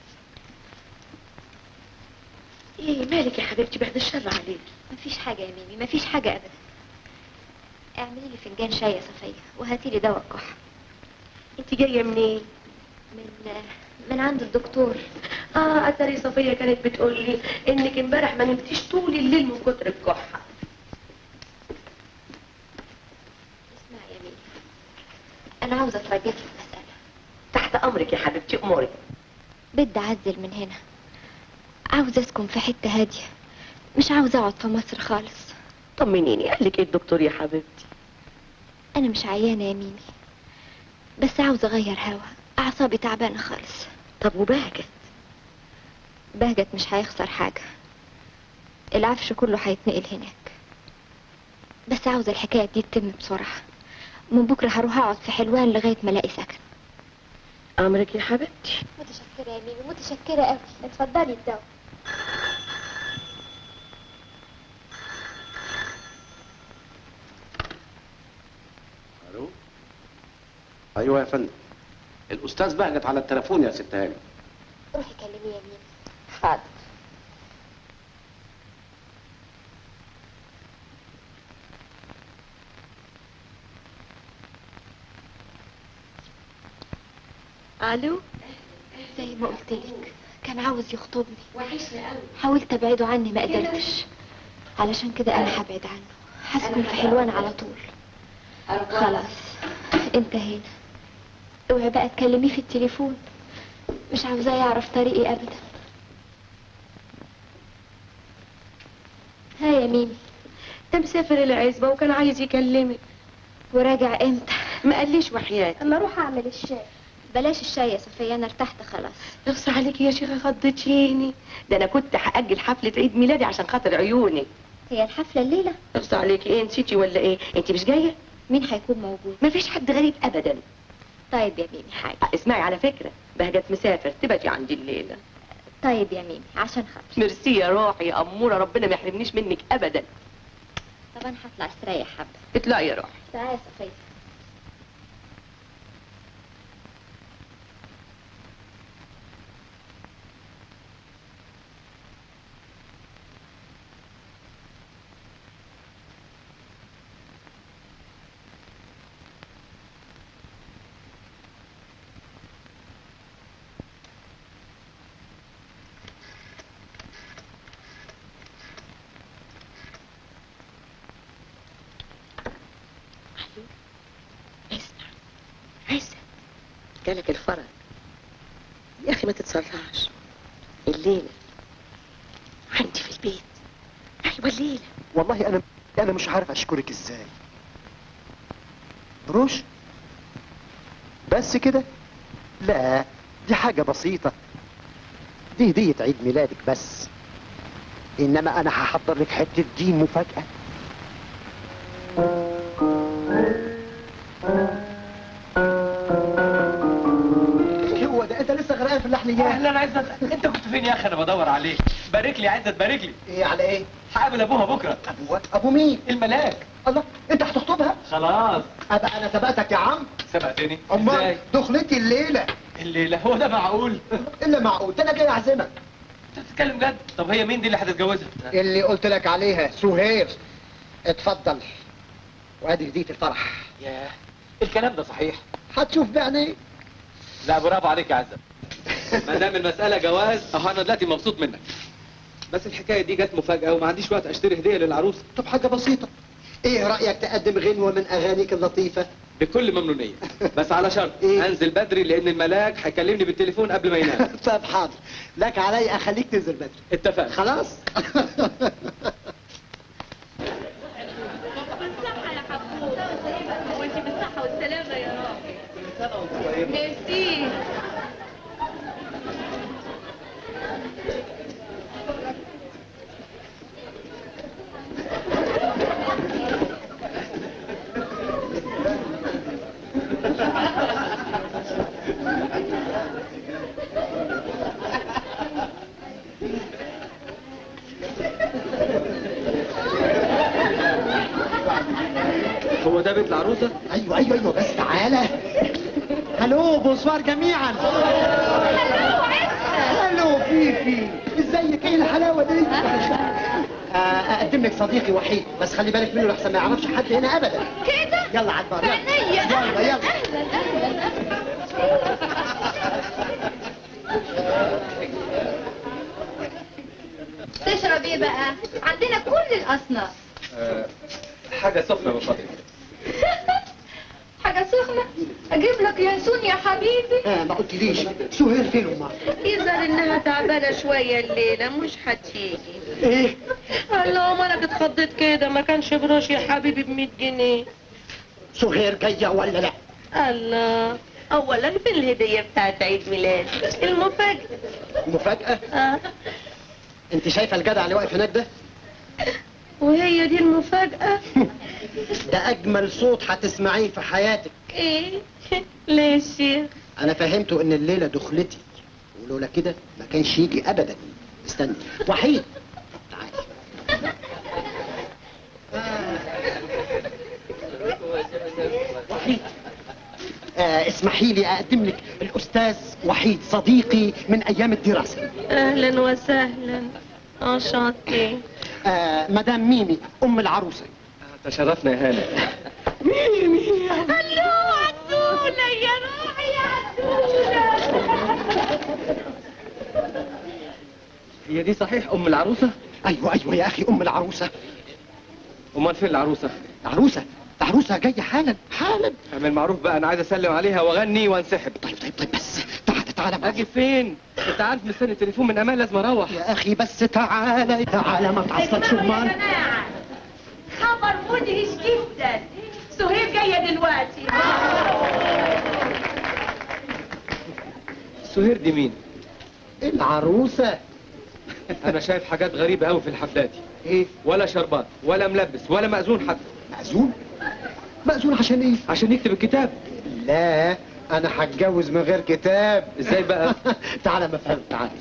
ايه مالك يا حبيبتي بعد الشر عليك مفيش حاجه يا ميمي مفيش حاجه ابدا اعملي لي فنجان شاي يا صفيه وهاتي لي دواء كحه انت جاية منين من من عند الدكتور اه اتاري صفية كانت بتقول لي انك امبارح ما نمتيش طول الليل من كتر الكحة اسمعي يا ميمي انا عاوزه اترجاكي في مساله تحت امرك يا حبيبتي اموري بدي اعزل من هنا عاوزه اسكن في حته هاديه مش عاوزه اقعد في مصر خالص طمنيني قال لك ايه الدكتور يا حبيبتي انا مش عيانه يا ميمي بس عاوزه اغير هوا اعصابي تعبانه خالص طب وبهجت بهجت مش هيخسر حاجه العفش كله هيتنقل هناك بس عاوزه الحكايه دي تتم بسرعه من بكره هروح اقعد في حلوان لغايه ما الاقي سكن امرك يا حبيبتي متشكره يا ميمي متشكره قوي اتفضلي الدواء الو ايوه يا فندم الاستاذ بهجت على التليفون يا ست هاني روحي كلميه يا ميمي حاضر الو زي ما قلت لك كان عاوز يخطبني وحشني قوي حاولت ابعده عني ما قدرتش علشان كده انا هبعد عنه هسكن في حلوان على طول خلاص انتهينا اوعي بقى تكلميه في التليفون مش عاوزاه يعرف طريقي ابدا ها يا ميمي ده مسافر العزبة وكان عايز يكلمك وراجع امتى ما قاليش وحياتي اما اروح اعمل الشاي بلاش الشاي يا صفية انا ارتحت خلاص اغصى عليكي يا شيخة خضتيني ده انا كنت هأجل حفلة عيد ميلادي عشان خاطر عيوني هي الحفلة الليلة اغصى عليكي ايه نسيتي ولا ايه انت مش جاية مين هيكون موجود مفيش حد غريب ابدا طيب يا ميمي حاجة اسمعي على فكرة بهجت مسافر تبقي عندي الليلة طيب يا ميمي عشان خاطري ميرسي يا روحي يا أمورة ربنا ما يحرمنيش منك أبدا طب انا هطلع استريح حبة اطلعي يا روحي تعالي يا صفية اسمع عزة جالك الفرج يا أخي ما تتسرعش الليلة عندي في البيت أيوة الليلة والله انا انا مش عارف اشكرك ازاي روش بس كده لا دي حاجة بسيطة دي هدية عيد ميلادك بس انما انا هحضر لك حتة دين مفاجأة هو ده انت لسه غرقان في اللحنيات اهلا عزت انت كنت فين يا اخي انا بدور عليك بارك لي يا عزت بارك لي ايه على ايه هقابل ابوها بكره ابو ابو مين الملاك الله انت هتخطبها خلاص ابقى انا سبقتك يا عم سبقتني امال ازاي دخلتي الليلة الليله هو ده معقول الا معقول ده انا جاي اعزمك انت بتتكلم جد طب هي مين دي اللي هتتجوزها اللي قلت لك عليها سهير اتفضل وادي هدية الفرح ياه الكلام ده صحيح هتشوف بعينيك لا برافو عليك يا عزت ما دام المساله جواز اهو انا دلوقتي مبسوط منك بس الحكايه دي جت مفاجاه وما عنديش وقت اشتري هديه للعروسه طب حاجة بسيطة ايه رأيك تقدم غنوة من اغانيك اللطيفة بكل ممنونيه بس على شرط انزل بدري لان الملاك هيكلمني بالتليفون قبل ما ينام طب حاضر لك علي اخليك تنزل بدري اتفقنا خلاص بالصحة يا حبوب وانت بالصحة والسلامة يا رب ميرسي هو ده بيت العروسه ايوه ايوه ايوه بس تعالى هلو بونسوار جميعا هلو فيفي ازيك ايه الحلاوه دي آه، اقدم لك صديقي وحيد بس خلي بالك منه لحسن ما يعرفش حد هنا ابدا كده يلا على البار يلا يلا يلا اهلا اهلا اهلا تشرب ايه بقى عندنا كل الاصناف حاجه سخنه من فضلك حاجة سخنة اجيب لك ينسون يا حبيبي آه ما قلتليش سهير فين امها يظهر انها تعبانه شويه الليله مش هتيجي ايه الله ما انا اتخضيت كده ما كانش بروش يا حبيبي ب 100 جنيه سهير جايه ولا لا الله اولا فين الهديه بتاعت عيد ميلاد المفاجاه مفاجاه آه. انت شايفه الجدع اللي واقف هناك ده وهي دي المفاجاه ده اجمل صوت هتسمعيه في حياتك ايه ليه يا شيخ انا فهمته ان الليله دخلتي ولولا كده ما كانش يجي ابدا استنى وحيد وحيد آه اسمحي لي اقدم لك الاستاذ وحيد صديقي من ايام الدراسه اهلا وسهلا انشانتي آه مدام ميمي ام العروسه تشرفنا يا هاني ميمي ميمي يا الو عدولة يا روحي يا عدولة هي دي صحيح ام العروسه ايوه ايوه يا اخي ام العروسه امال فين العروسه العروسه العروسه جايه حالا حالا اعمل معروف بقى انا عايز اسلم عليها واغني وانسحب طيب طيب طيب بس تعال تعال اجي فين انت عارف مستني التليفون من امان لازم اروح يا اخي بس تعالى تعالى ما تعصبش يا امال جماعة خبر مدهش جدا سهير جاية دلوقتي سهير دي مين العروسه انا شايف حاجات غريبه قوي في الحفلات دي ايه ولا شربات ولا ملبس ولا مأذون حتى مأذون مأذون عشان ايه عشان يكتب الكتاب لا انا هتجوز من غير كتاب ازاي بقى تعالى ما فهمت تعالى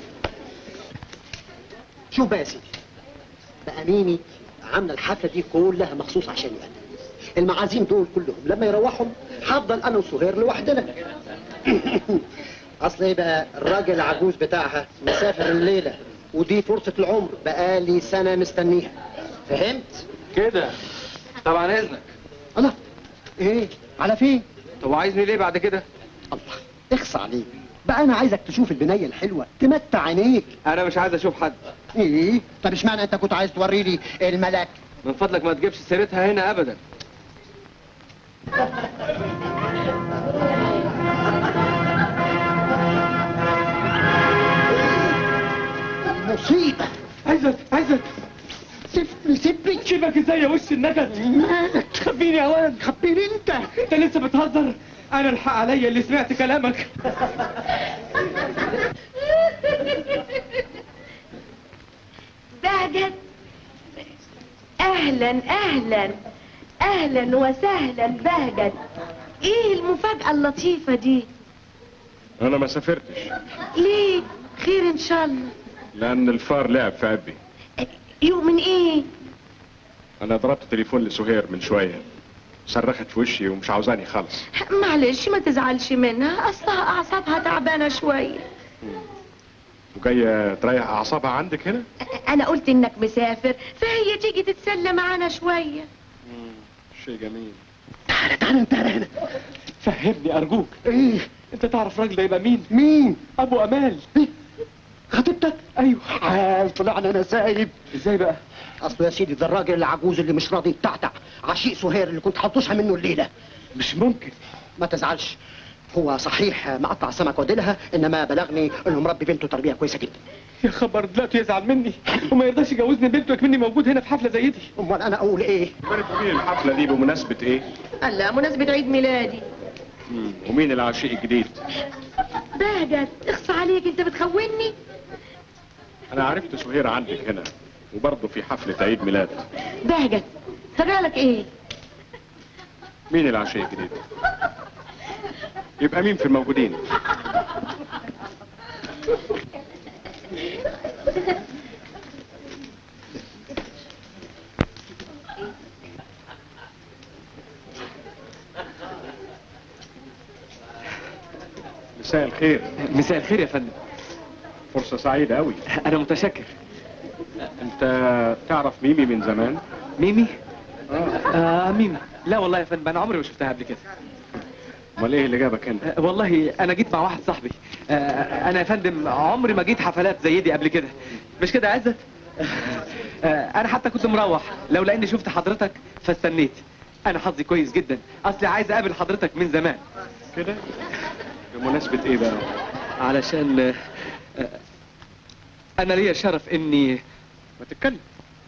شوف بقى يا سيدي بقى ميمي عامله الحفله دي كلها مخصوص عشاني انا المعازيم دول كلهم لما يروحوا هفضل انا وسهير لوحدنا اصل ايه بقى الراجل العجوز بتاعها مسافر الليله ودي فرصه العمر بقالي سنه مستنيها فهمت كده طبعا اذنك الله ايه على فين طب وعايزني ليه بعد كده الله اخص عليك بقى انا عايزك تشوف البنيه الحلوه تمتع عينيك انا مش عايز اشوف حد ايه طب اشمعنى انت كنت عايز توري لي الملاك من فضلك ما تجيبش سيرتها هنا ابدا المصيبه عايزك عايزك سيبني سيبني شبك ازاي يا وش النكد مالك خبيني يا واد خبيني انت انت لسه بتهزر انا الحق عليا اللي سمعت كلامك بهجت اهلا اهلا اهلا وسهلا بهجت ايه المفاجأة اللطيفة دي انا ما سافرتش ليه خير ان شاء الله لان الفار لعب في قلبي يؤمن ايه انا ضربت تليفون لسهير من شويه صرخت في وشي ومش عاوزاني خالص معلش ما تزعلش منها اصلها اعصابها تعبانة شوية وجايه تريح اعصابها عندك هنا انا قلت انك مسافر فهي تيجي تتسلى معانا شوية شيء جميل تعالى تعالى انت هنا فهمني ارجوك ايه انت تعرف راجل ده يبقى مين مين ابو امال خطيبتك ايوه حال طلعنا انا سايب ازاي بقى اصله يا سيدي ده الراجل العجوز اللي مش راضي يتعتع عشيق سهير اللي كنت هطوشها منه الليله مش ممكن ما تزعلش هو صحيح مقطع سمك وديلها انما بلغني انه مربي بنته تربيه كويسه جدا يا خبر دلوقتي يزعل مني وما يرضاش يجوزني بنته كمني موجود هنا في حفله زي دي امال انا اقول ايه مين الحفله دي بمناسبه ايه هلا مناسبة عيد ميلادي مم. ومين العشيق الجديد بهجت اخص عليك انت بتخوني انا عرفت سهير عندك هنا وبرضه في حفله عيد ميلاد بهجت لك ايه مين العشيق الجديد يبقى مين في الموجودين مساء الخير مساء الخير يا فندم فرصة سعيدة أوي انا متشكر أنت تعرف ميمي من زمان؟ ميمي آه ميمي لا والله يا فندم انا عمري ما شفتها قبل كده أمال إيه اللي جابك هنا؟ آه والله انا جيت مع واحد صاحبي آه انا يا فندم عمري ما جيت حفلات زي دي قبل كده مش كده يا عزت آه انا حتى كنت مروح لو لاني شفت حضرتك فاستنيت انا حظي كويس جدا اصلي عايز اقابل حضرتك من زمان كده؟ بمناسبة إيه بقى؟ علشان آه، آه، انا ليا شرف اني ما تتكلم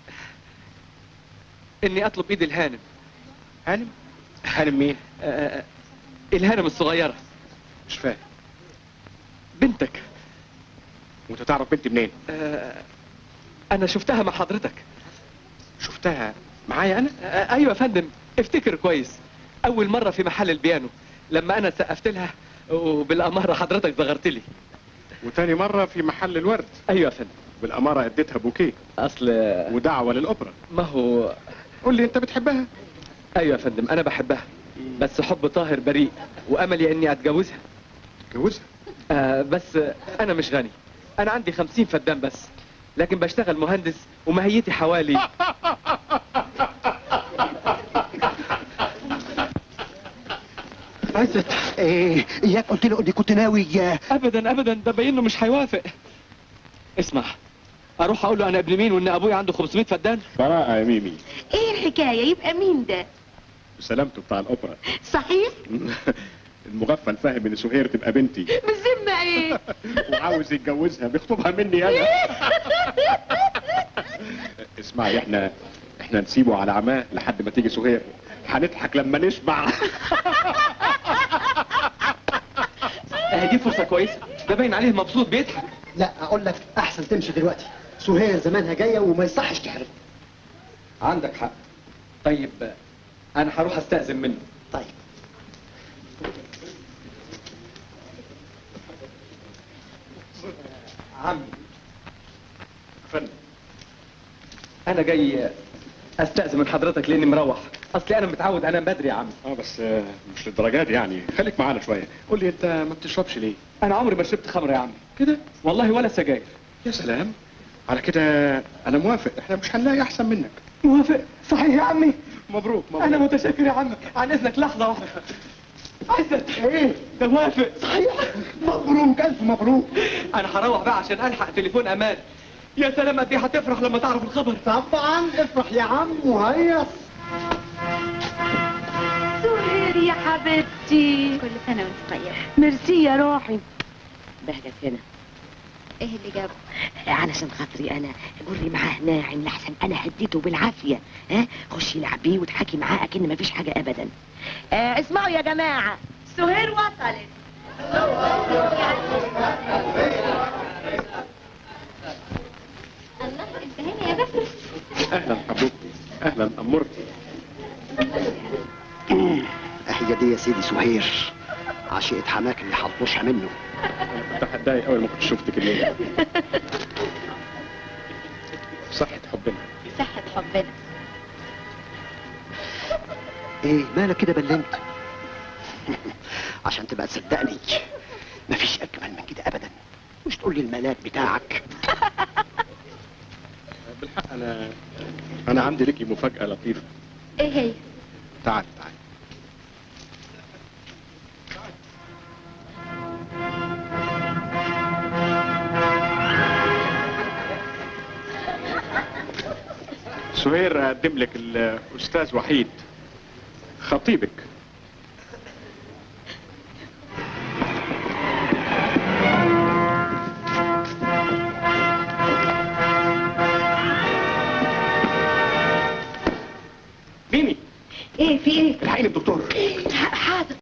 اني اطلب ايد الهانم هانم؟ هانم مين؟ آه، الهانم الصغيرة مش فاهم بنتك وأنت تعرف بنتي منين؟ آه، انا شفتها مع حضرتك شفتها معايا أنا؟ آه، ايوه يا فندم افتكر كويس اول مرة في محل البيانو لما انا سقفت لها وبالامارة حضرتك صغرت لي وتاني مرة في محل الورد ايوه يا فندم بالأمارة اديتها بوكيه اصل ودعوة للأوبرا ما هو قول لي أنت بتحبها؟ ايوه يا فندم انا بحبها بس حب طاهر بريء واملي اني اتجوزها جوزها آه بس انا مش غني انا عندي خمسين فدان بس لكن بشتغل مهندس ومهيتي حوالي عزت ايه اياك قلت له اني كنت ناوي آه، ابدا ابدا ده باين له مش هيوافق اسمع اروح اقول له انا ابن مين وان ابويا عنده 500 فدان براءة يا ميمي ايه الحكاية يبقى مين ده بسلامته بتاع الأوبرا صحيح المغفل فاهم إن سهير تبقى بنتي بالذمة ايه وعاوز يتجوزها بيخطبها مني أنا اسمعي احنا احنا نسيبه على عماه لحد ما تيجي سهير هنضحك لما نشبع آه دي فرصة كويسة ده باين عليه مبسوط بيضحك لا اقول لك احسن تمشي دلوقتي سهير زمانها جايه وما يصحش تحرم عندك حق طيب آه، انا هروح استأذن منه طيب عمي فن انا جاي استأذن من حضرتك لاني مروح اصلي انا متعود انام بدري يا عمي اه بس آه، مش للدرجات دي يعني خليك معانا شويه قول لي انت ما بتشربش ليه انا عمري ما شربت خمر يا عمي كده والله ولا سجاير يا سلام على كده انا موافق احنا مش هنلاقي احسن منك موافق صحيح يا عمي مبروك مبروك انا متشكر يا عمي عن اذنك لحظة واحدة عزت ايه ده موافق صحيح مبروك الف مبروك انا هروح بقى عشان الحق تليفون امان يا سلام قد ايه هتفرح لما تعرف الخبر طبعا افرح يا عم وهيص سهير يا حبيبتي كل سنة وانت طيب ميرسي يا روحي بهجت هنا ايه اللي جابه علشان خاطري انا جري معاه ناعم لحسن انا هديته بالعافيه ها خشي العبيه وتحكي معاه اكن مفيش حاجه ابدا آه اسمعوا يا جماعه سهير وصلت الله انت هنا يا بس اهلا حبوبتي اهلا امورتي هي دي يا سيدي سهير عشيقة حماك اللي هتبوسها منه كنت هتضايق اول ما كنت شفتك الليله صحة حبنا صحة حبنا ايه مالك كده بلمت عشان تبقى تصدقني مفيش اجمل من كده ابدا مش تقول لي الملاك بتاعك بالحق انا انا عندي ليكي مفاجأة لطيفة ايه هي تعال تعال سهير اقدم لك الاستاذ وحيد خطيبك ايه في ايه الحقيني الدكتور حاضر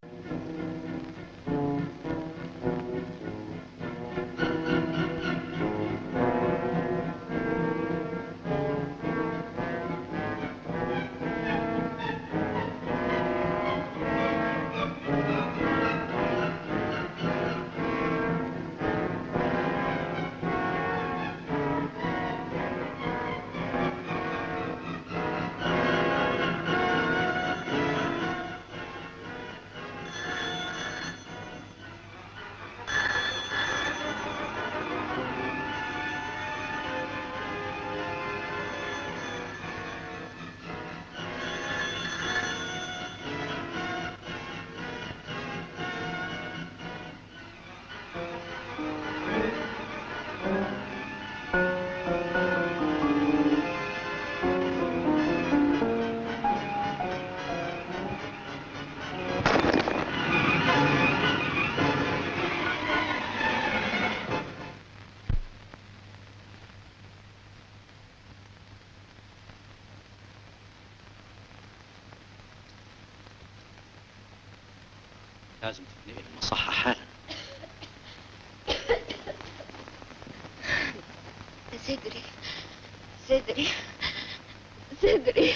لازم تتنقل المصحة حالا صدري صدري صدري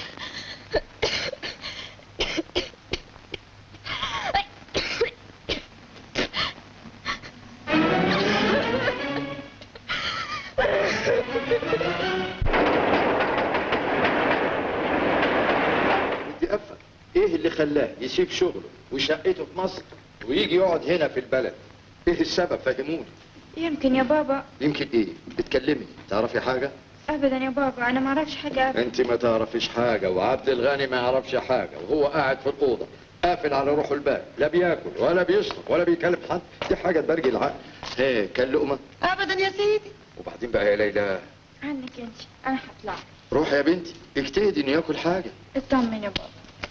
بدي افهم ايه اللي خلاه يسيب شغله وشقته في مصر ويجي يقعد هنا في البلد ايه السبب فهموني يمكن يا بابا يمكن ايه بتكلمي تعرفي حاجه ابدا يا بابا انا ما اعرفش حاجه ابدا انت ما تعرفيش حاجه وعبد الغني ما يعرفش حاجه وهو قاعد في الاوضه قافل على روحه الباب لا بياكل ولا بيشرب ولا بيكلم حد دي حاجه تبرجي العقل ايه كان لقمه ابدا يا سيدي وبعدين بقى يا ليلى عنك انت انا هطلع روح يا بنتي اجتهدي انه ياكل حاجه اطمن يا بابا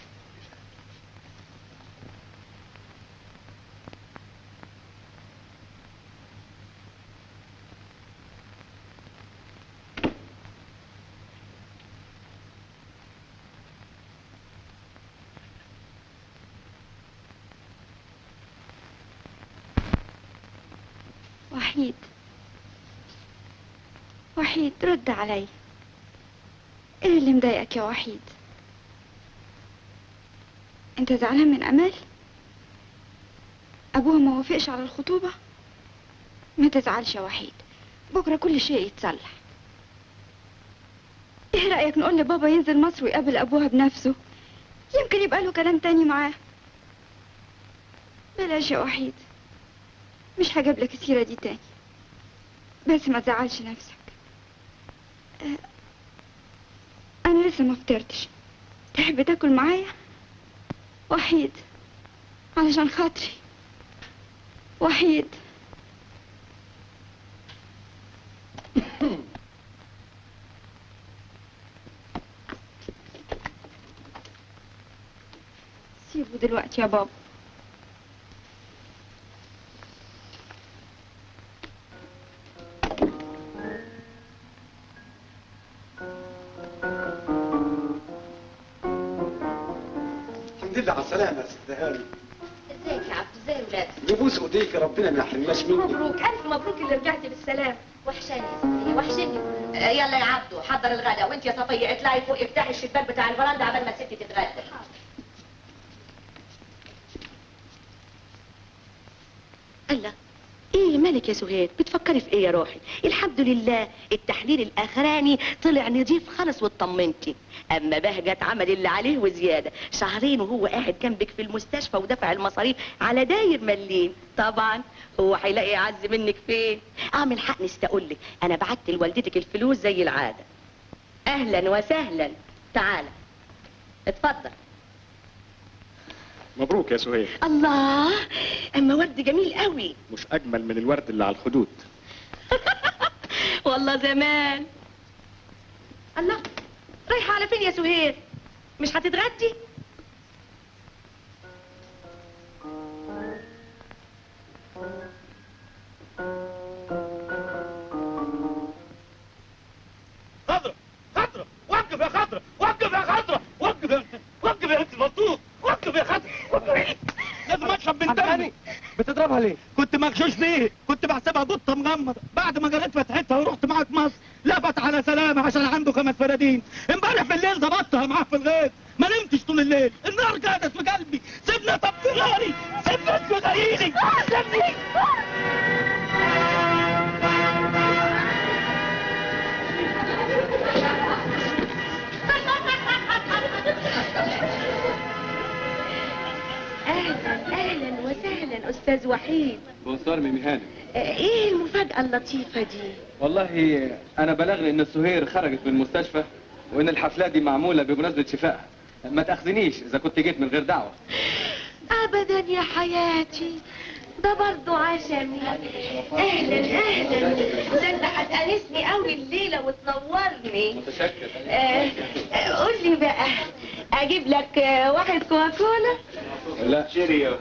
وحيد وحيد رد علي ايه اللي مضايقك يا وحيد انت زعلان من امال ابوها ما وافقش على الخطوبه ما تزعلش يا وحيد بكره كل شيء يتصلح ايه رايك نقول لبابا ينزل مصر ويقابل ابوها بنفسه يمكن يبقى له كلام تاني معاه بلاش يا وحيد مش هجيب لك السيره دي تاني بس ما تزعلش نفسك آه، انا لسه ما فطرتش تحب تاكل معايا وحيد علشان خاطري وحيد سيبه دلوقتي يا بابا الحمد لله على السلامة يا ست هاني ازيك يا عبد ازاي ولادك نبوس ايديك ربنا ما يحرمناش منك مبروك الف مبروك اللي رجعتي بالسلام وحشاني يا صفية وحشني آه، يلا يا عبدو حضر الغداء وانت يا صفيه اطلعي فوق افتحي الشباك بتاع الفرندا عبال ما الست تتغدى الله ايه مالك يا سهير بتفكري في ايه يا روحي الحمد لله التحليل الاخراني طلع نضيف خالص واطمنتي اما بهجت عمل اللي عليه وزياده شهرين وهو قاعد جنبك في المستشفى ودفع المصاريف على داير مليم طبعا هو هيلاقي اعز منك فين اه من حق نسيت اقول لك انا بعت لوالدتك الفلوس زي العاده اهلا وسهلا تعالى اتفضل مبروك يا سهير الله اما ورد جميل قوي مش اجمل من الورد اللي على الخدود والله زمان الله رايحة على فين يا سهير مش هتتغدي خضرة خضرة وقف يا خضرة وقف يا خضرة وقف يا وقف يا انت مطوط السلامة عشان عنده خمس فدادين امبارح بالليل ظبطتها معاه في الغيط ما نمتش طول الليل النار قادت في قلبي سيبنا طب غالي سيبنا تغيريني سيبني اهلا اهلا وسهلا استاذ وحيد بونسوار ميمي هانم آه، ايه المفاجأة اللطيفة دي والله انا بلغني ان السهير خرجت من المستشفى وان الحفلات دي معموله بمناسبه شفائها ما تاخذنيش اذا كنت جيت من غير دعوه ابدا يا حياتي ده برضه عشمي اهلا اهلا ده انت هتأنسني قوي الليله وتنورني متشكر آه، آه، قول لي بقى اجيب لك آه، واحد كوكولا لا شيريو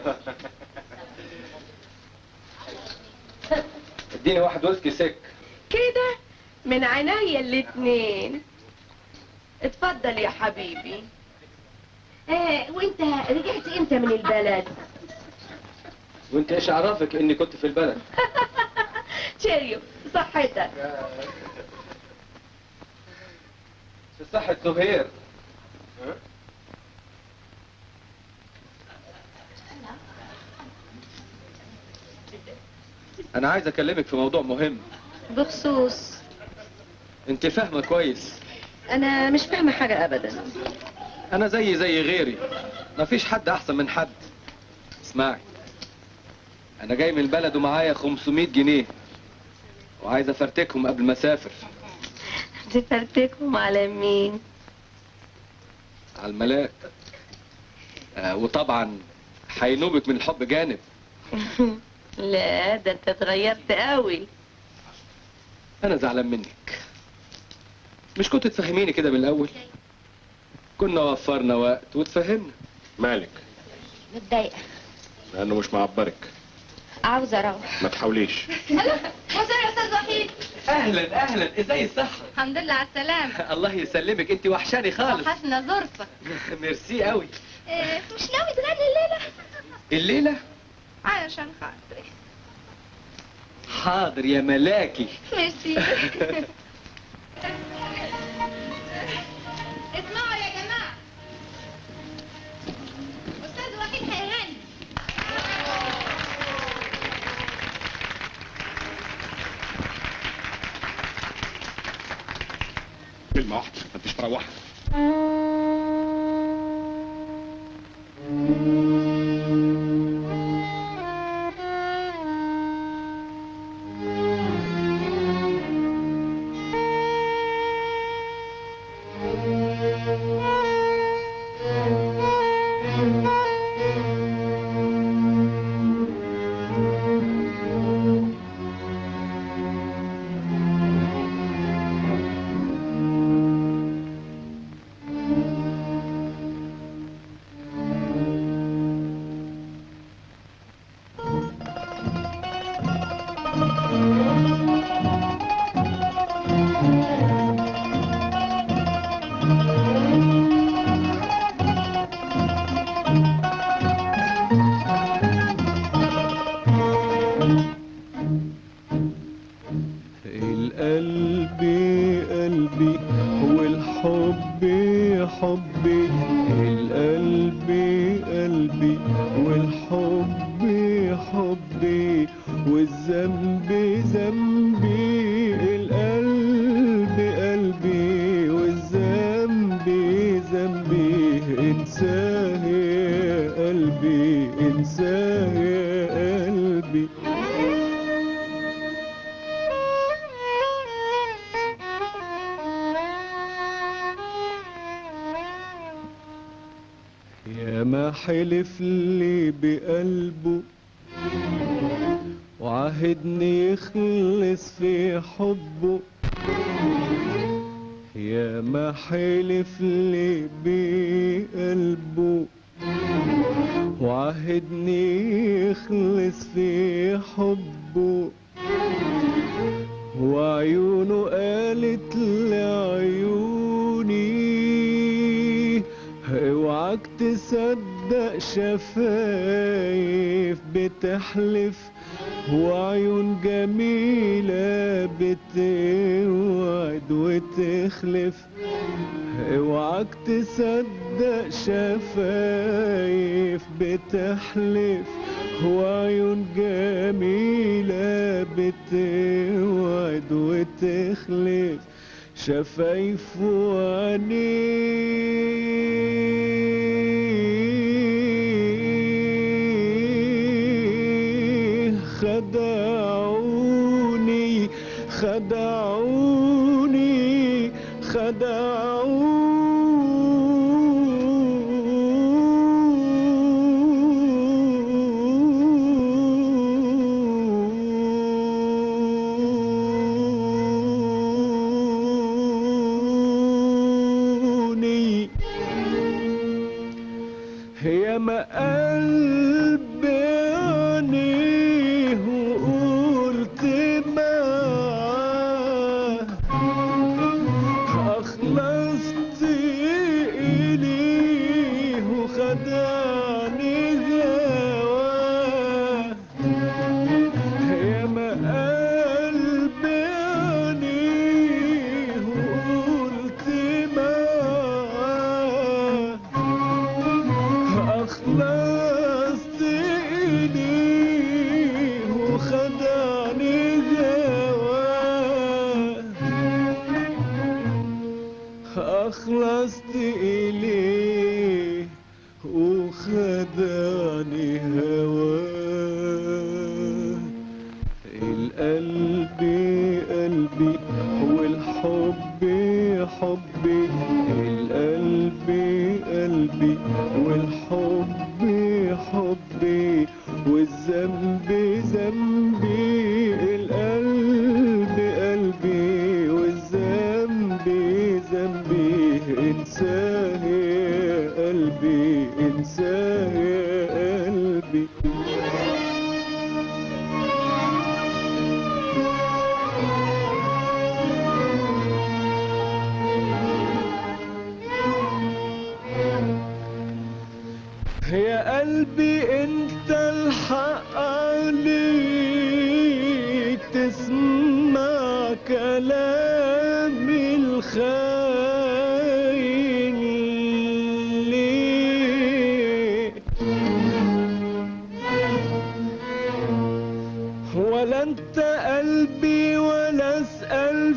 اديني واحد ويسكي سك كده من عينيا الاتنين اتفضل يا حبيبي آه وانت رجعت امتى من البلد وانت ايش عرفك اني كنت في البلد شيريو صحتك في صحة سهير انا عايز اكلمك في موضوع مهم بخصوص انت فاهمه كويس انا مش فاهمه حاجه ابدا انا زي زي غيري مفيش حد احسن من حد اسمعي انا جاي من البلد ومعايا 500 جنيه وعايز افرتكهم قبل ما اسافر تفرتكهم على مين على الملاك آه وطبعا هينوبك من الحب جانب لا ده انت اتغيرت قوي انا زعلان منك مش كنت تفهميني كده من الاول كنا وفرنا وقت وتفهمنا مالك متضايقة لانه مش معبرك عاوزة اروح ما تحاوليش بونسوار يا استاذ وحيد اهلا اهلا ازاي الصحة الحمد لله على السلامة الله يسلمك انت وحشاني خالص وحشنا زرتك ميرسي قوي إيه، مش ناوي تغني الليلة الليلة علشان خاطري حاضر يا ملاكي ميرسي اسمعوا يا جماعة أستاذ وحيد هيغني كلمة واحدة ما انتش مروحة القلب قلبي والحب حبي القلب قلبي والحب حبي والذنب ذنبي القلب قلبي والذنب ذنبي انساه يا قلبي انساه يا قلبي يا ما حلف لي بقلبه وعهدني يخلص في حبه يا ما حلف لي بقلبه وعهدني يخلص في حبه وعيونه قالت لعيوني اوعك تصدق شفايف بتحلف وعيون جميلة بتوعد وتخلف اوعك تصدق شفايف بتحلف وعيون جميلة بتوعد وتخلف شفايف وعينيه خدعوني خدعوني خدعوني يا ما قلبي عينيه وقلت معاه أخلصت إليه وخدعني هواه يا ما قلبي عينيه وقلت معاه أخلصت إليه وخدعني هواه أخلصت إليه وخدعني هواه القلب قلبي والحب حبي القلب قلبي والحب حبي والذنب ذنبي القلب قلبي والذنب ذنبي انساه يا قلبي انساه يا قلبي يا قلبي انت الحق عليك تسمع كلامي الخاين ليه ولا انت قلبي ولا اسأل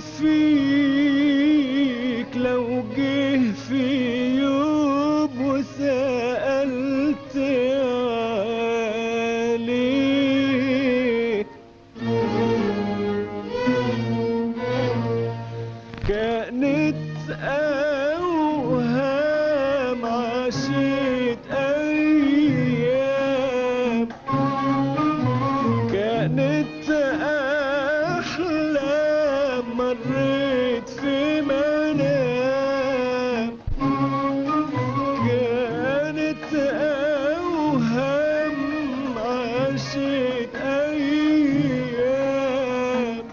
فيك لو جه في يوم وسألت عليك كانت أوهام عاشت أيام كانت أحلام مريت في منام كانت أوهام عاشت أيام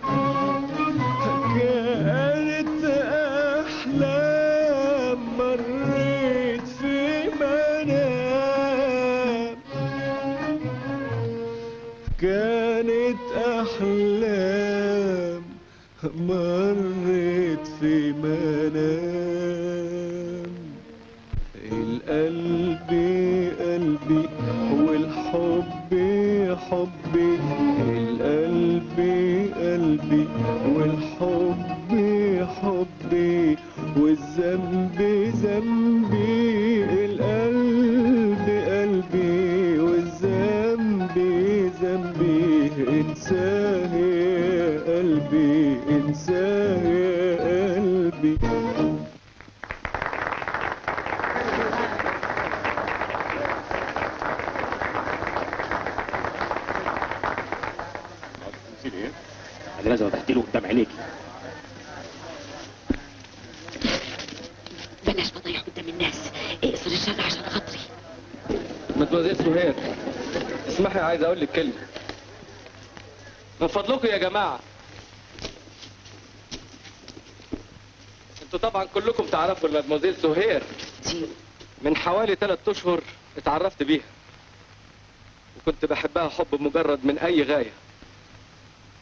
كانت أحلام مريت في منام كانت أحلام مرت في منام القلب قلبي والحب حبي القلب قلبي والحب حبي والذنب ذنبي القلب قلبي والذنب ذنبي انساه يا قلبي انساه يا قلبي نسيت ايه؟ انا لازم ابهدله قدام عينيكي بلاش فضايح قدام الناس اقصر الشر عشان خاطري مدموزيل سهير اسمحي عايز اقول لك كلمه من فضلكم يا جماعه انتوا طبعا كلكم تعرفوا المدموزيل سهير من حوالي ثلاث اشهر اتعرفت بيها وكنت بحبها حب مجرد من اي غايه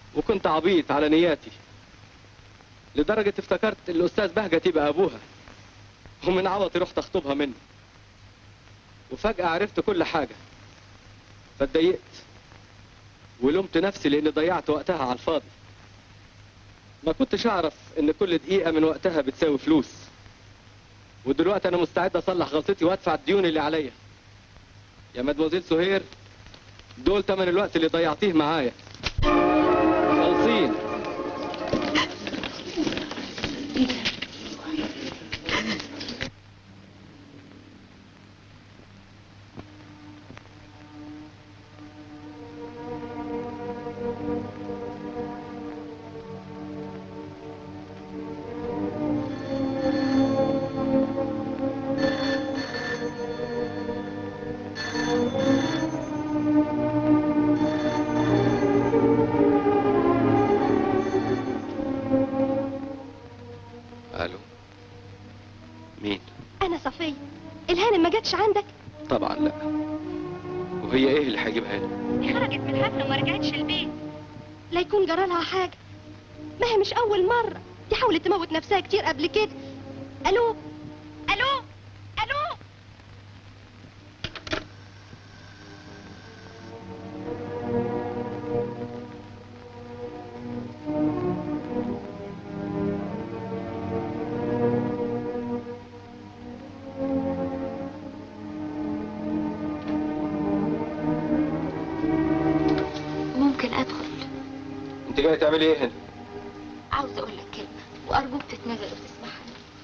وكنت عبيط على نياتي لدرجة افتكرت الأستاذ بهجة تبقى أبوها ومن عوضي رحت أخطبها منه وفجأة عرفت كل حاجة فاتضايقت ولومت نفسي لأني ضيعت وقتها على الفاضي ما كنتش أعرف إن كل دقيقة من وقتها بتساوي فلوس ودلوقتي أنا مستعد أصلح غلطتي وأدفع الديون اللي عليا يا مدموزيل سهير دول تمن الوقت اللي ضيعتيه معايا خالصين الو مين انا صفية الهانم ما جاتش عندك طبعا لا وهي ايه اللي هيجيبها لي دي خرجت من الحفلة وما رجعتش البيت لا يكون جرى لها حاجة ما هي مش أول مرة دي حاولت تموت نفسها كتير قبل كده ألو ألو ألو ممكن ادخل انت جاي تعملي ايه هنا عاوز اقول لك كلمه وارجوك تتنازل وتسمعها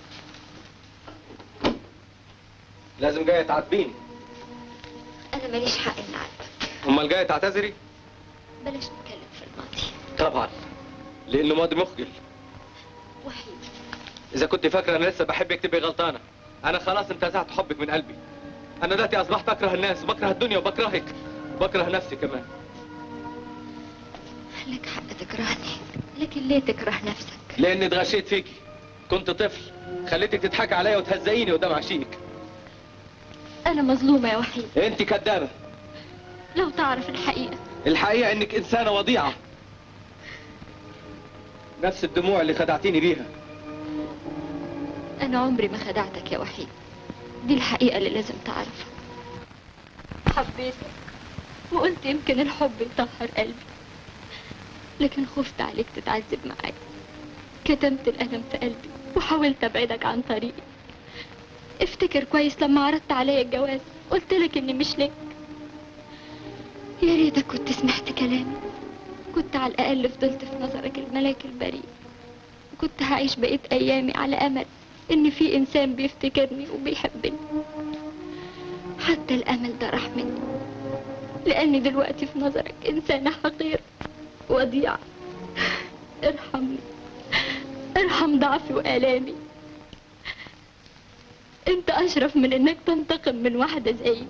لازم جاي تعاتبيني انا ماليش حق ان اعاتبك امال جاي تعتذري بلاش نتكلم في الماضي طبعا لانه ماضي مخجل وحيد اذا كنت فاكره انا لسه بحبك تبقي غلطانه انا خلاص انتزعت حبك من قلبي انا دلوقتي اصبحت اكره الناس وبكره الدنيا وبكرهك وبكره نفسي كمان لك حق تكرهني لكن ليه تكره نفسك لاني اتغشيت فيكي كنت طفل خليتك تضحكي عليا وتهزقيني قدام عشيك أنا مظلومة يا وحيد انت كدابه لو تعرف الحقيقة الحقيقه انك انسانه وضيعه نفس الدموع اللي خدعتيني بيها انا عمري ما خدعتك يا وحيد دي الحقيقه اللي لازم تعرفها حبيتك وقلت يمكن الحب يطهر قلبي لكن خفت عليك تتعذب معايا كتمت الألم في قلبي وحاولت أبعدك عن طريقي افتكر كويس لما عرضت عليا الجواز قلت لك إني مش لك يا ريتك كنت سمعت كلامي كنت على الأقل فضلت في نظرك الملاك البريء كنت هعيش بقية أيامي على أمل إن في إنسان بيفتكرني وبيحبني حتى الأمل ده راح مني لأني دلوقتي في نظرك إنسانة حقيرة وضيعة ارحمني ارحم ضعفي وآلامي انت أشرف من إنك تنتقم من واحدة زيي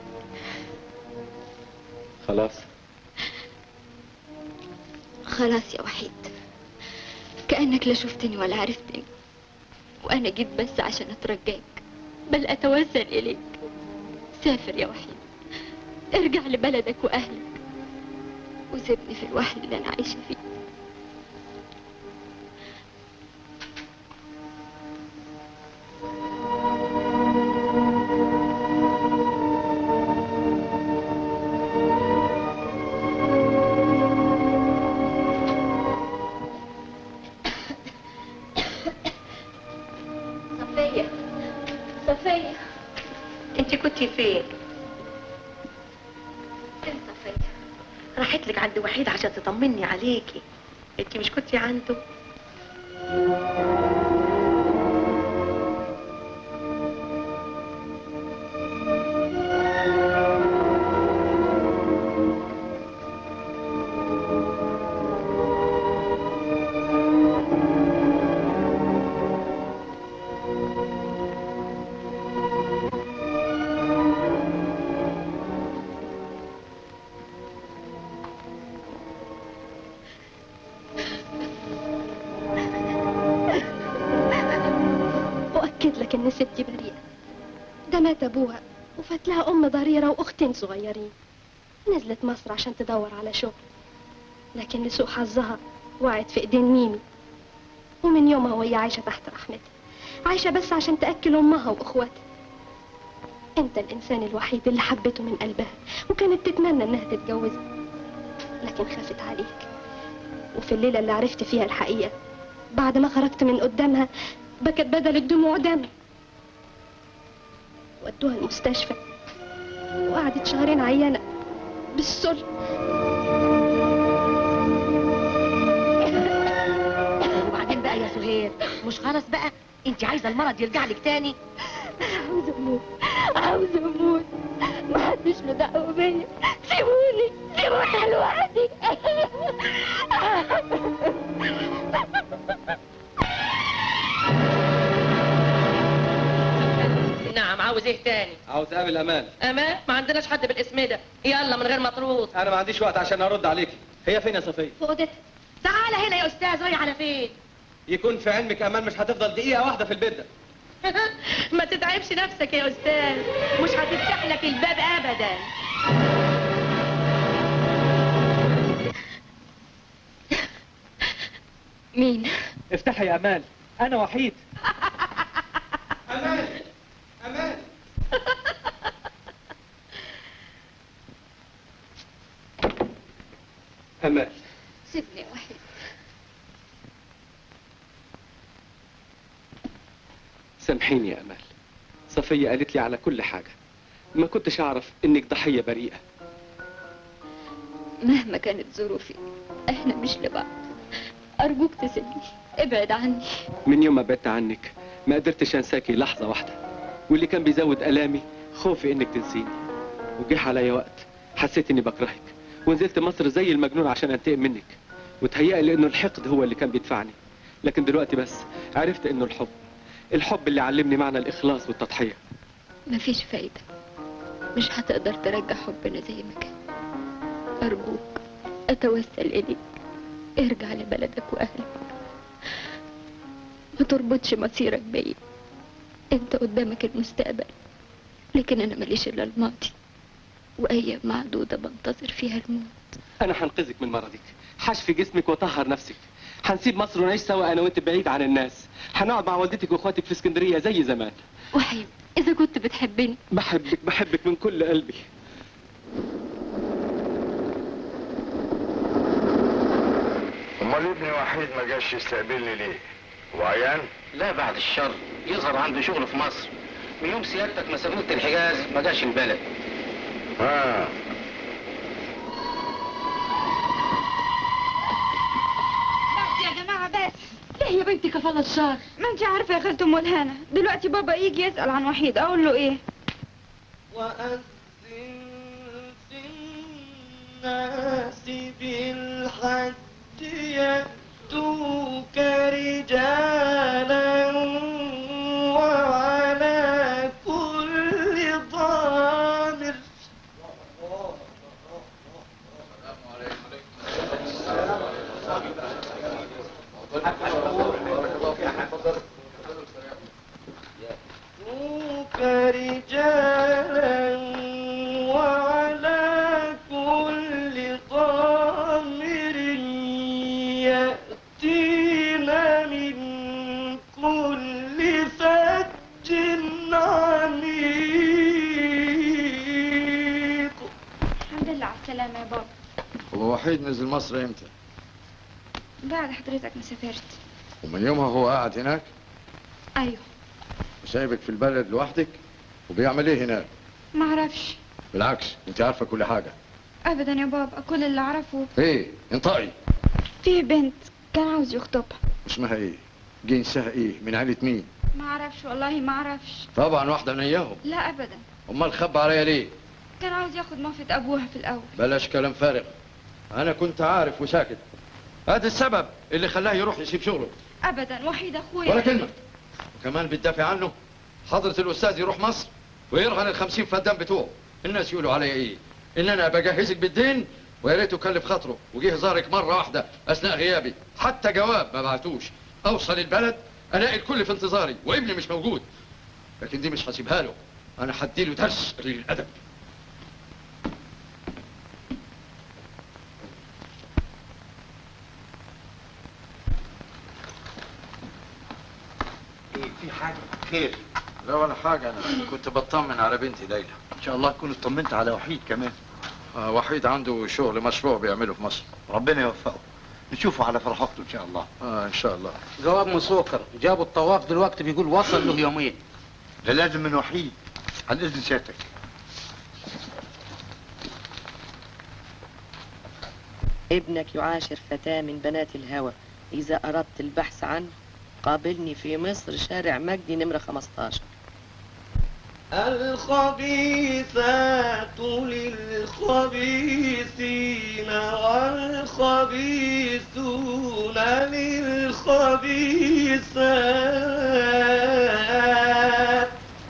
خلاص خلاص يا وحيد كأنك لا شفتني ولا عرفتني وأنا جيت بس عشان أترجاك بل أتوسل إليك سافر يا وحيد ارجع لبلدك وأهلك وسيبني في الوحل اللي أنا عايشة فيه صفية صفية انت كنت فين فين صفية راحت لك عند وحيد عشان تطمني عليكي انت مش كنت عنده أؤكد لك إن ستي بريئة ده مات أبوها وفات لها أم ضريرة وأختين صغيرين نزلت مصر عشان تدور على شغل لكن لسوء حظها وقعت في ايدين ميمي ومن يومها وهي عايشة تحت رحمتها عايشة بس عشان تأكل أمها وإخواتها أنت الإنسان الوحيد اللي حبته من قلبها وكانت تتمنى إنها تتجوزك لكن خافت عليك وفي الليلة اللي عرفت فيها الحقيقة بعد ما خرجت من قدامها بكت بدل الدموع دم ودوها المستشفى وقعدت شهرين عيانة بالسل وبعدين بقى يا سهير مش خلاص بقى انت عايزه المرض يرجع لك تاني عاوزة اموت عاوزة اموت محدش له دعوة بيا سيبوني سيبوني لوحدي نعم عاوز ايه تاني عاوز اقابل امان امان ما عندناش حد بالاسم ده يلا من غير مطرود انا ما عنديش وقت عشان ارد عليكي هي فين يا صفيه في اوضتها تعالى هنا يا استاذ رايح على فين يكون في علمك امان مش هتفضل دقيقه واحده في البيت ده ما تتعبش نفسك يا استاذ مش هتفتح لك الباب ابدا مين افتحي يا امال انا وحيد امان امان امال سيبني يا وحيد سامحيني يا امال صفيه قالت لي على كل حاجه ما كنتش اعرف انك ضحيه بريئه مهما كانت ظروفي احنا مش لبعض ارجوك تسيبني ابعد عني من يوم ما بعدت عنك ما قدرتش انساكي لحظه واحده واللي كان بيزود الامي خوفي انك تنسيني وجه عليا وقت حسيت اني بكرهك ونزلت مصر زي المجنون عشان انتقم منك وتهيألي انه الحقد هو اللي كان بيدفعني لكن دلوقتي بس عرفت انه الحب الحب اللي علمني معنى الاخلاص والتضحيه مفيش فايدة مش هتقدر ترجع حبنا زي ما كان أرجوك أتوسل إليك ارجع لبلدك وأهلك ما تربطش مصيرك بيا انت قدامك المستقبل لكن انا ماليش الا الماضي وايام معدودة بنتظر فيها الموت انا هنقذك من مرضك حشفي جسمك وطهر نفسك هنسيب مصر ونعيش سوا انا وانت بعيد عن الناس هنقعد مع والدتك واخواتك في اسكندريه زي زمان وحيد اذا كنت بتحبني بحبك بحبك من كل قلبي امال ابني وحيد ما جاش يستقبلني ليه وعيان لا بعد الشر يظهر عنده شغل في مصر من يوم سيادتك ما سافرت الحجاز ما جاش البلد اه بس يا جماعة بس ليه يا بنتي كفالة الشر ما انت عارفة يا خالة ام الهنا دلوقتي بابا يجي يسأل عن وحيد اقول له ايه وأذن في الناس بالحج يأتوك رجالا وعلى كل ضامر يأتوك رجالا وعلى كل ضامر يأتين من كل فج عميق الحمد لله على السلامة يا بابا هو وحيد نزل مصر امتى بعد حضرتك ما سافرت ومن يومها هو قاعد هناك ايوه وسايبك في البلد لوحدك وبيعمل ايه هناك ما اعرفش بالعكس انت عارفه كل حاجه ابدا يا بابا كل اللي اعرفه ايه انطقي فيه بنت كان عاوز يخطبها اسمها ايه جنسها ايه من عيله مين ما اعرفش والله ما اعرفش طبعا واحده من اياهم لا ابدا امال خبى عليا ليه كان عاوز ياخد موافقة ابوها في الاول بلاش كلام فارغ انا كنت عارف وساكت هذا السبب اللي خلاه يروح يسيب شغله ابدا وحيد اخويا ولا كلمه وكمان بتدافع عنه حضرة الأستاذ يروح مصر ويرهن الخمسين فدان بتوعه الناس يقولوا عليا إيه؟ إن أنا بجهزك بالدين ويا ريته كلف خاطره وجه زارك مرة واحدة أثناء غيابي حتى جواب ما بعتوش أوصل البلد ألاقي الكل في انتظاري وابني مش موجود لكن دي مش هسيبها له أنا هديله درس قليل الأدب في حاجه خير لا ولا حاجه انا كنت بطمن على بنتي ليلى ان شاء الله تكون اطمنت على وحيد كمان آه وحيد عنده شغل مشروع بيعمله في مصر ربنا يوفقه نشوفه على فرحته ان شاء الله اه ان شاء الله جواب من سكر جابوا الطواف دلوقتي بيقول وصل له يومين ده لازم من وحيد عن اذن سيادتك ابنك يعاشر فتاة من بنات الهوى إذا أردت البحث عنه قابلني في مصر شارع مجدي نمرة 15 الخبيثات للخبيثين والخبيثون للخبيثات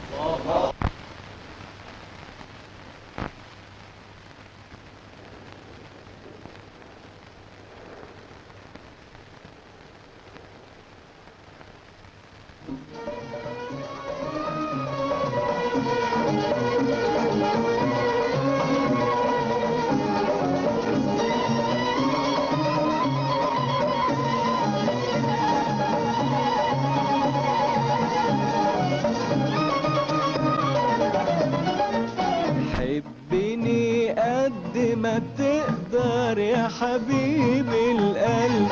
حبني قد ما تقدر يا حبيب القلب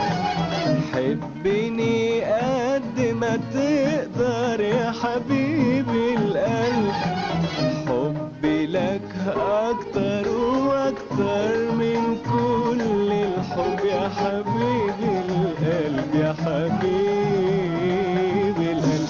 حبني قد ما تقدر يا حبيب القلب حبي لك اكتر واكتر من كل الحب يا حبيب القلب يا حبيب القلب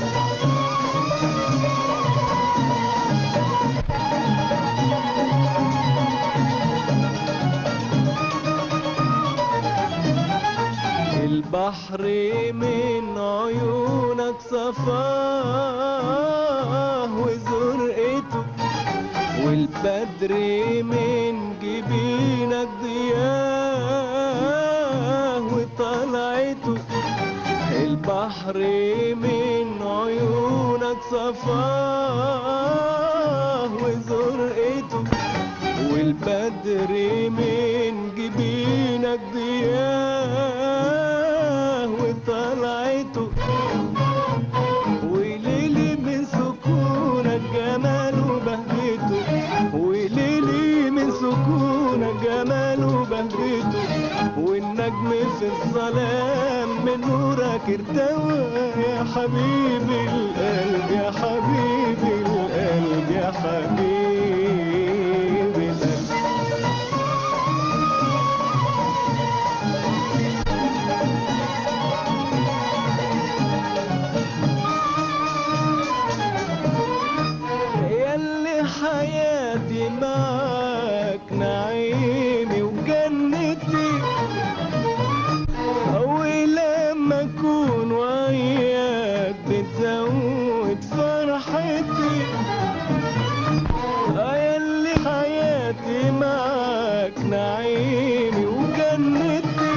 البحر من عيونك صفاه وزرقته والبدر من جبينك ضياه وطلعته البحر من عيونك صفاه وزرقته والبدر من جبينك ضياه وطلعته وليلي من سكونك جمال وبهجته وليلي من سكونك جمال وبهجته والنجم في الظلام من نورك ارتوى يا حبيبي القلب يا حبيبي القلب يا حبيبي القلب ياللي حياتي معاك نعيمي وجنتي أول لما أكون وياك بتزود فرحتي آه ياللي حياتي معاك نعيمي وجنتي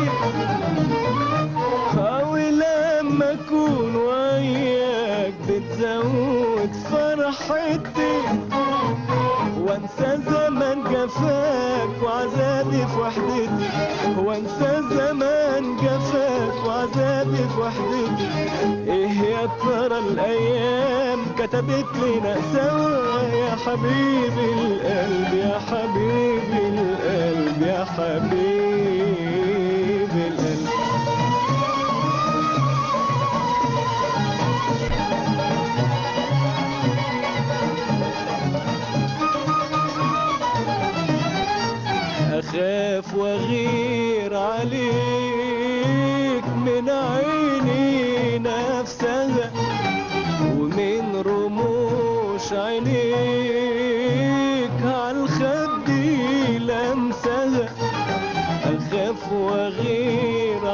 أول لما أكون وياك بتزود فرحتي وانسى زمان جفاك وعذابي في وحدتي وانسى زمان جفاك وعذابي في وحدتي ايه يا ترى الايام كتبت لنا سوا يا حبيبي القلب يا حبيبي القلب يا حبيبي القلب أخاف وأغير عليك من عيني نفسها ومن رموش عينيك عالخد لمسها أخاف وأغير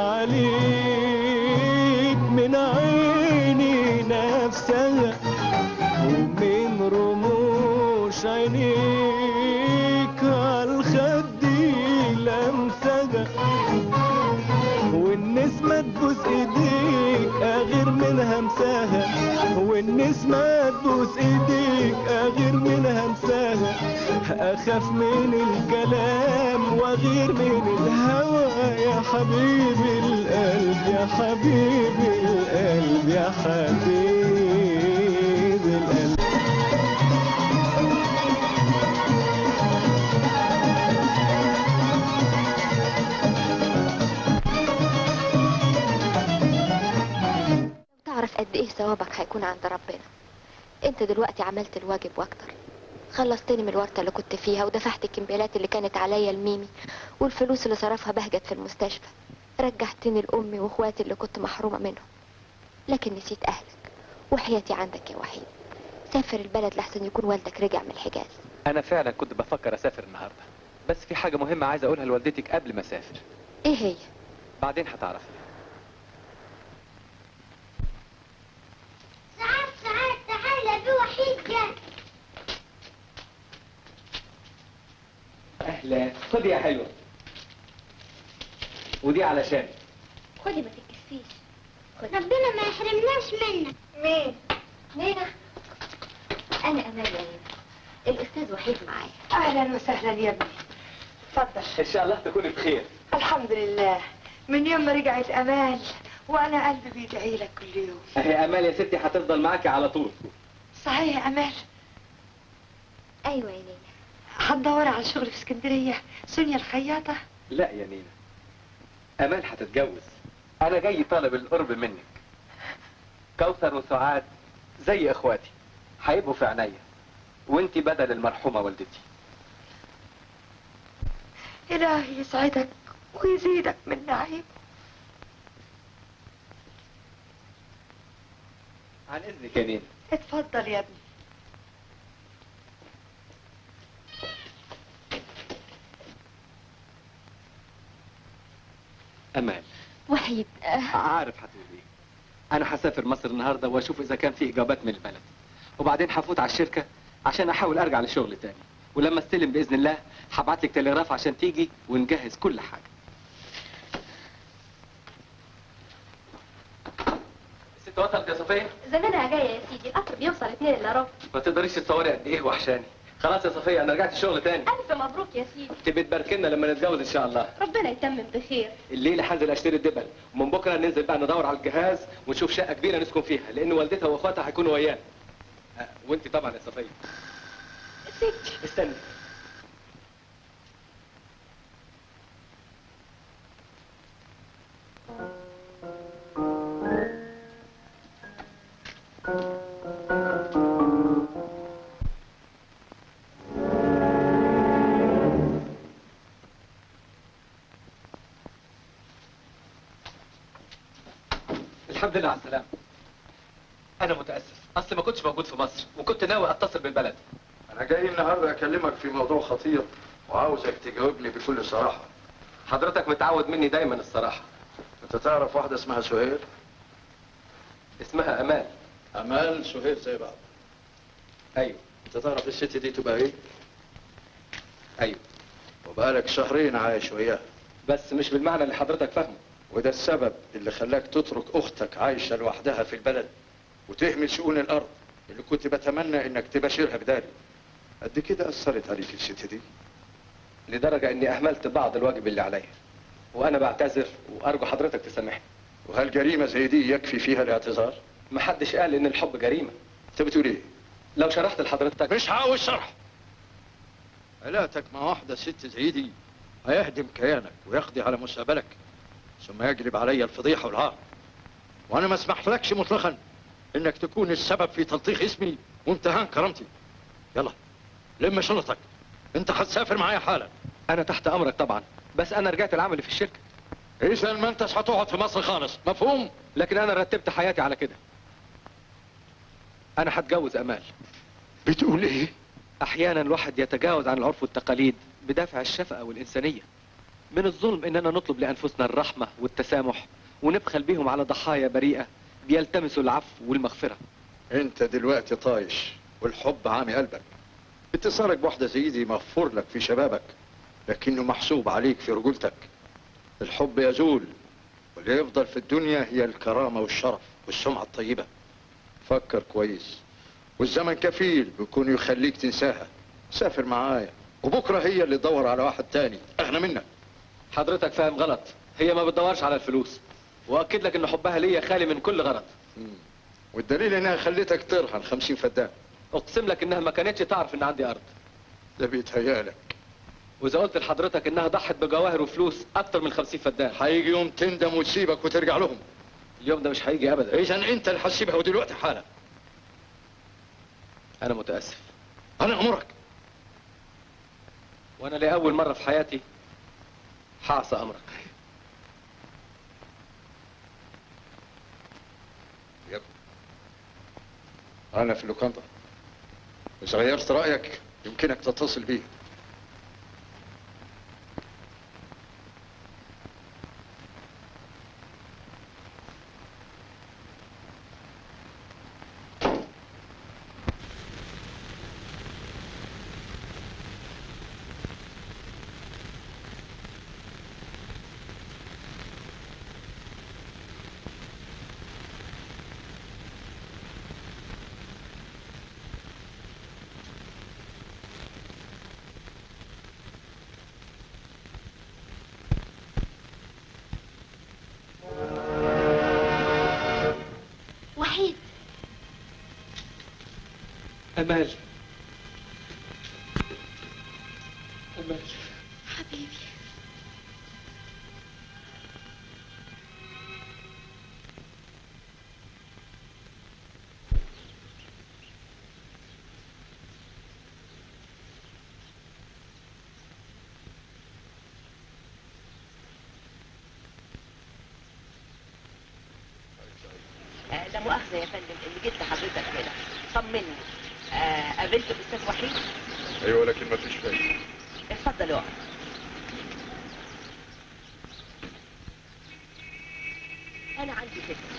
عليك من عيني نفسها ومن رموش عينيك عالخد لمسها والنسمة تبوس ايديك اغير من همسها والنسمة تبوس ايديك اغير من همساها اخاف من الكلام واغير من الهوى يا حبيبي القلب يا حبيبي القلب يا حبيبي القلب تعرف قد ايه ثوابك هيكون عند ربنا انت دلوقتي عملت الواجب واكتر خلصتني من الورطة اللي كنت فيها ودفعت الكمبيالات اللي كانت عليا لميمي والفلوس اللي صرفها بهجت في المستشفى رجعتني لأمي واخواتي اللي كنت محرومة منهم لكن نسيت أهلك وحياتي عندك يا وحيد سافر البلد لحسن يكون والدك رجع من الحجاز انا فعلا كنت بفكر اسافر النهارده بس في حاجه مهمه عايز اقولها لوالدتك قبل ما اسافر ايه هي بعدين هتعرفي سعاد سعاد تعالى في وحيد جاي اهلا خدي يا حلوه ودي علشان خدي ما تتكسفيش ربنا ما يحرمناش منك مين؟ نينا أنا أمال يا نينا الأستاذ وحيد معايا اهلا وسهلا يا ابني اتفضل ان شاء الله تكوني بخير الحمد لله من يوم ما رجعت امال وانا قلبي بيدعي لك كل يوم اهي امال يا ستي هتفضل معاكي على طول صحيح يا امال ايوه يا نينا هتدوري على شغل في اسكندريه سونيا الخياطه لا يا نينا امال هتتجوز انا جاي طالب القرب منك كوثر وسعاد زي اخواتي هيبقوا في عينيا وانتي بدل المرحومه والدتي الهي يسعدك ويزيدك من نعيم عن اذنك يا نينا اتفضل يا ابني امال وحيد آه، عارف هتقول ايه انا هسافر مصر النهارده واشوف اذا كان في اجابات من البلد وبعدين هفوت على الشركه عشان احاول ارجع للشغل تاني ولما استلم باذن الله هبعت لك تلغراف عشان تيجي ونجهز كل حاجه ست وصلت يا صفيه زمانها جاية يا سيدي القطر بيوصل اتنين الا ربع ما تقدريش تصوري قد ايه وحشاني خلاص يا صفيه انا رجعت الشغل تاني ألف مبروك يا سيدي تبقى تباركلنا لما نتجوز ان شاء الله ربنا يتمم بخير الليله هنزل اشتري الدبل ومن بكره ننزل بقى ندور على الجهاز ونشوف شقه كبيره نسكن فيها لان والدتها واخواتها هيكونوا ويانا أه، وانت طبعا يا صفيه ستي استني الحمد لله على السلامة أنا متأسف أصل ما كنتش موجود في مصر وكنت ناوي أتصل بالبلد انا جاي النهارده اكلمك في موضوع خطير وعاوزك تجاوبني بكل صراحه حضرتك متعود مني دايما الصراحة انت تعرف واحده اسمها سهير اسمها أمال امال سهير زي بعض أيوه انت تعرف الست دي تبقى ايه أيوه وبقالك شهرين عايش وياها بس مش بالمعنى اللي حضرتك فاهمه وده السبب اللي خلاك تترك اختك عايشه لوحدها في البلد وتهمل شؤون الارض اللي كنت بتمنى انك تباشرها بدالي قد كده اثرت عليك الست دي لدرجة إني أهملت بعض الواجب اللي عليا وأنا بعتذر وأرجو حضرتك تسامحني وهل جريمه زي دي يكفي فيها الاعتذار محدش قال إن الحب جريمة انت بتقول ايه لو شرحت لحضرتك مش عاوز شرح علاقتك مع واحده ست زي دي هيهدم كيانك ويقضي على مستقبلك ثم يجلب علي الفضيحه والعار وانا ما اسمحلكش مطلقا انك تكون السبب في تلطيخ اسمي وامتهان كرامتي يلا لم شنطك انت هتسافر معايا حالا أنا تحت أمرك طبعا بس أنا رجعت العمل في الشركة اذا ما انتش هتقعد في مصر خالص مفهوم لكن أنا رتبت حياتي على كده أنا هتجوز أمال بتقول ايه أحيانا الواحد يتجاوز عن العرف والتقاليد بدافع الشفقة والإنسانية من الظلم إننا نطلب لأنفسنا الرحمة والتسامح ونبخل بيهم على ضحايا بريئة بيلتمسوا العفو والمغفرة انت دلوقتي طايش والحب عامي قلبك اتصالك بواحده زي دي مغفور لك في شبابك لكنه محسوب عليك في رجولتك الحب يزول واللي يفضل في الدنيا هي الكرامه والشرف والسمعه الطيبه فكر كويس والزمن كفيل بيكون يخليك تنساها سافر معايا وبكره هي اللي تدور على واحد تاني اغنى منك حضرتك فاهم غلط هي ما بتدورش على الفلوس واكد لك ان حبها ليا خالي من كل غرض والدليل انها خليتك ترهن خمسين فدان اقسم لك انها ما كانتش تعرف ان عندي ارض ده بيتهيالك واذا قلت لحضرتك انها ضحت بجواهر وفلوس اكتر من 50 فدان هيجي يوم تندم وتسيبك وترجع لهم اليوم ده مش هيجي ابدا اذا انت اللي هتسيبها ودلوقتي حالا انا متاسف انا امرك وانا لاول مره في حياتي هعصى امرك انا في اللوكاندا اذا غيرت رايك يمكنك تتصل بي وحيد امال امال حبيبي آه، لا مؤاخذة يا فندم اللي جيت لحضرتك هنا طمني آه، قابلت الأستاذ وحيد ايوه لكن ما فيش فايده اتفضل اقعد أنا عندي فكرة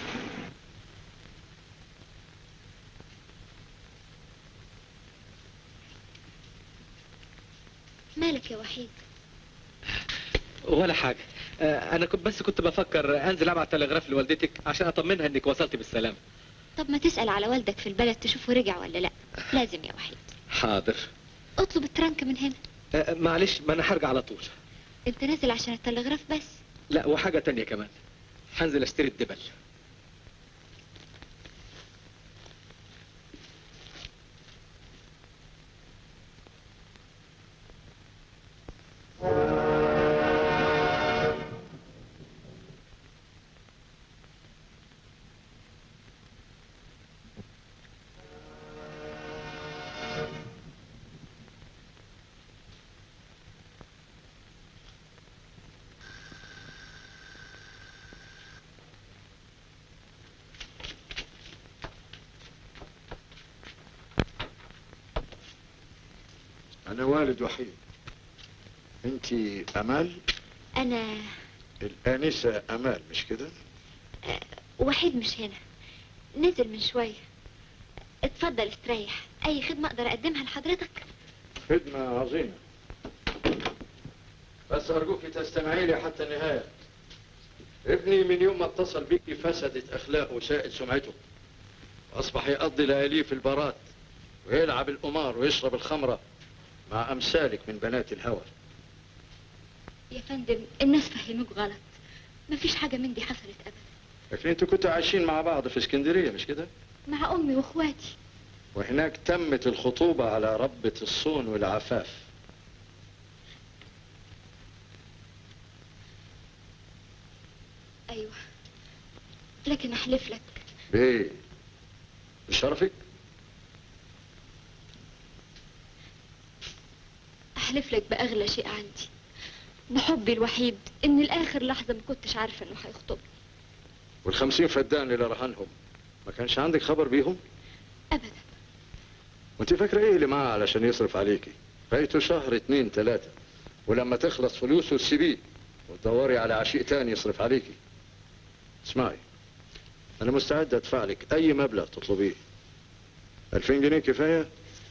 مالك يا وحيد ولا حاجه آه، انا كنت بس كنت بفكر انزل ابعت تلغراف لوالدتك عشان اطمنها انك وصلت بالسلامه طب ما تسأل على والدك في البلد تشوفه رجع ولا لا لازم يا وحيد حاضر اطلب الترنك من هنا آه، معلش ما انا هرجع على طول انت نازل عشان التلغراف بس لا وحاجه تانية كمان هنزل اشتري الدبل انا والد وحيد انت امال انا الانسه امال مش كده وحيد مش هنا نزل من شوية اتفضل استريح اي خدمة اقدر اقدمها لحضرتك خدمه عظيمه بس ارجوك تستمعي لي حتى النهايه ابني من يوم ما اتصل بيكي فسدت اخلاقه وساءت سمعته واصبح يقضي لياليه في البارات ويلعب القمار ويشرب الخمره مع امثالك من بنات الهوى يا فندم الناس فهموك غلط مفيش حاجة من دي حصلت ابدا لكن انتوا كنتوا عايشين مع بعض في اسكندريه مش كده مع امي واخواتي وهناك تمت الخطوبه على ربة الصون والعفاف ايوه لكن احلف لك بايه بشرفك احلف لك باغلى شيء عندي بحبي الوحيد ان لاخر لحظة ما كنتش عارفة انه هيخطبني والخمسين فدان اللي رهنهم ما كانش عندك خبر بيهم ابدا وانت فاكره ايه اللي معاه علشان يصرف عليكي بقيته شهر اتنين تلاتة ولما تخلص فلوسه تسيبيه وتدوري على عشيق تاني يصرف عليكي اسمعي انا مستعد ادفع لك اي مبلغ تطلبيه الفين جنيه كفايه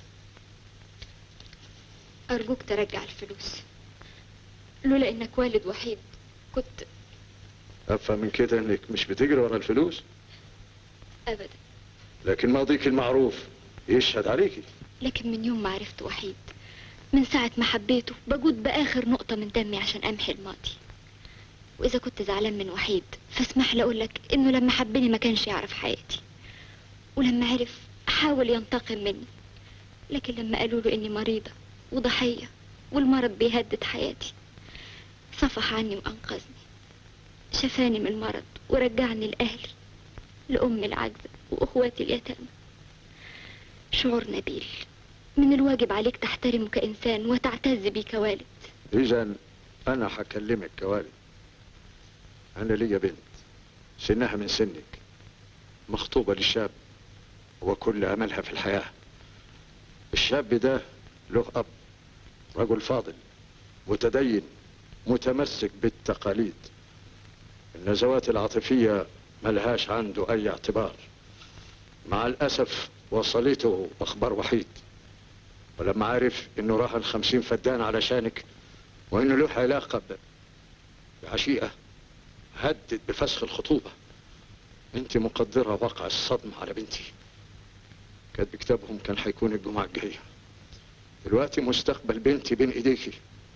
ارجوك ترجع الفلوس لولا انك والد وحيد كنت افهم من كده انك مش بتجري ورا الفلوس ابدا لكن ماضيك المعروف يشهد عليكي لكن من يوم ما عرفت وحيد من ساعة ما حبيته بجود بآخر نقطة من دمي عشان أمحي الماضي وإذا كنت زعلان من وحيد فاسمح لي أقولك إنه لما حبني ما كانش يعرف حياتي ولما عرف حاول ينتقم مني لكن لما قالوا له إني مريضة وضحية والمرض بيهدد حياتي صفح عني وأنقذني شفاني من المرض ورجعني لأهلي لأمي العاجزة وأخواتي اليتامى شعور نبيل من الواجب عليك تحترمه كإنسان وتعتز بيه كوالد إذا أنا هكلمك كوالد أنا ليا بنت سنها من سنك مخطوبة للشاب وكل أملها في الحياة الشاب ده له أب رجل فاضل متدين متمسك بالتقاليد النزوات العاطفية ملهاش عنده أي اعتبار مع الأسف وصلته أخبار وحيد ولما عرف إنه راهن خمسين فدان علشانك وإنه له علاقة ب- بعشيقة هدد بفسخ الخطوبة انت مقدرة وقع الصدمة على بنتي كاتب كتابهم كان هيكون الجمعة الجاية دلوقتي مستقبل بنتي بين ايديكي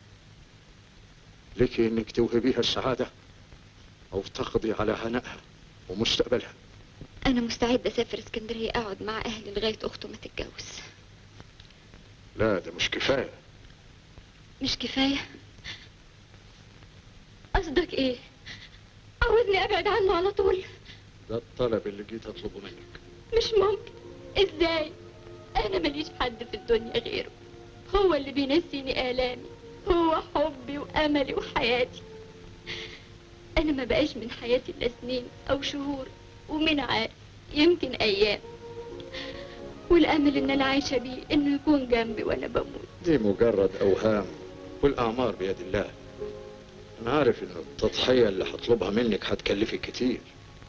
ليكي انك توهبيها السعادة او تقضي على هنائها ومستقبلها أنا مستعدة أسافر اسكندرية أقعد مع أهلي لغاية أخته ما تتجوز لا ده مش كفاية مش كفاية قصدك إيه؟ عاوزني أبعد عنه على طول ده الطلب اللي جيت اطلبه منك مش ممكن إزاي؟ أنا ماليش حد في الدنيا غيره هو اللي بينسيني آلامي هو حبي وأملي وحياتي أنا ما بقاش من حياتي إلا سنين أو شهور ومن عارف يمكن أيام والأمل إن أنا عايشة بيه إنه يكون جنبي وأنا بموت دي مجرد اوهام والاعمار بيد الله انا عارف ان التضحية اللي هطلبها منك هتكلفك كتير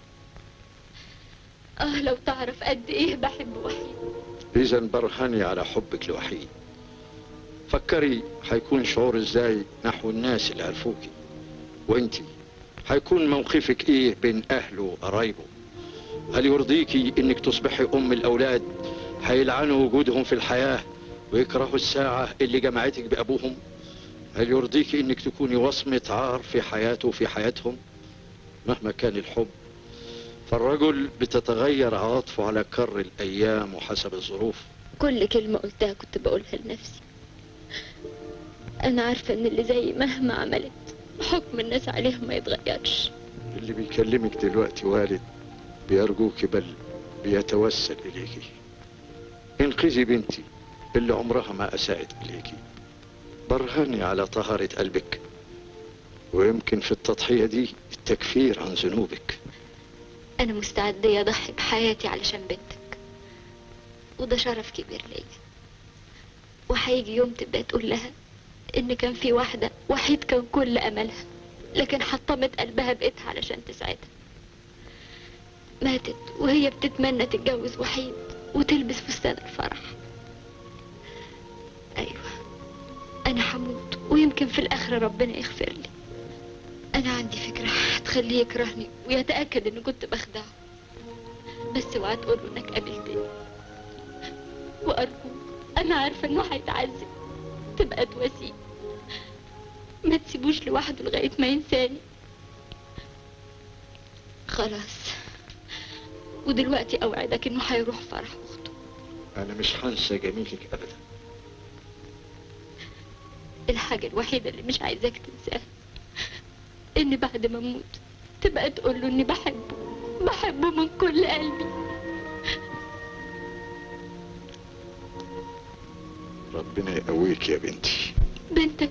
آه لو تعرف قد إيه بحب وحيد اذا برهني على حبك لوحيد فكري هيكون شعور ازاي نحو الناس اللي عرفوكي وانتي هيكون موقفك ايه بين اهله وقرايبه هل يرضيكي انك تصبحي ام الاولاد هيلعنوا وجودهم في الحياة ويكرهوا الساعة اللي جمعتك بابوهم هل يرضيكي انك تكوني وصمة عار في حياته وفي حياتهم مهما كان الحب فالرجل بتتغير عواطفه على كر الايام وحسب الظروف كل كلمة قلتها كنت بقولها لنفسي أنا عارفة إن اللي زي مهما عملت حكم الناس عليها ما يتغيرش اللي بيكلمك دلوقتي والد بيرجوك بل بيتوسل إليكي انقذي بنتي اللي عمرها ما أساءت إليكي برهني على طهارة قلبك ويمكن في التضحية دي التكفير عن ذنوبك أنا مستعدة أضحي بحياتي علشان بنتك وده شرف كبير ليا وهيجي يوم تبقى تقول لها إن كان في واحدة وحيد كان كل أملها لكن حطمت قلبها بإيدها علشان تساعدها ماتت وهي بتتمنى تتجوز وحيد وتلبس فستان الفرح أيوة أنا هموت ويمكن في الآخرة ربنا يغفر لي أنا عندي فكرة هتخليه يكرهني ويتأكد إني كنت بخدعه بس اوعى تقول له إنك قابلتني وأرجوك أنا عارفة إنه هيتعذب تبقى تواسيه ما تسيبوش لوحده لغاية ما ينساني خلاص ودلوقتي أوعدك إنه هيروح فرح أخته أنا مش هنسى جميلك أبدا الحاجة الوحيدة اللي مش عايزاك تنساها إن بعد ما أموت تبقى تقول له إني بحبه بحبه من كل قلبي ربنا يقويك يا بنتي بنتك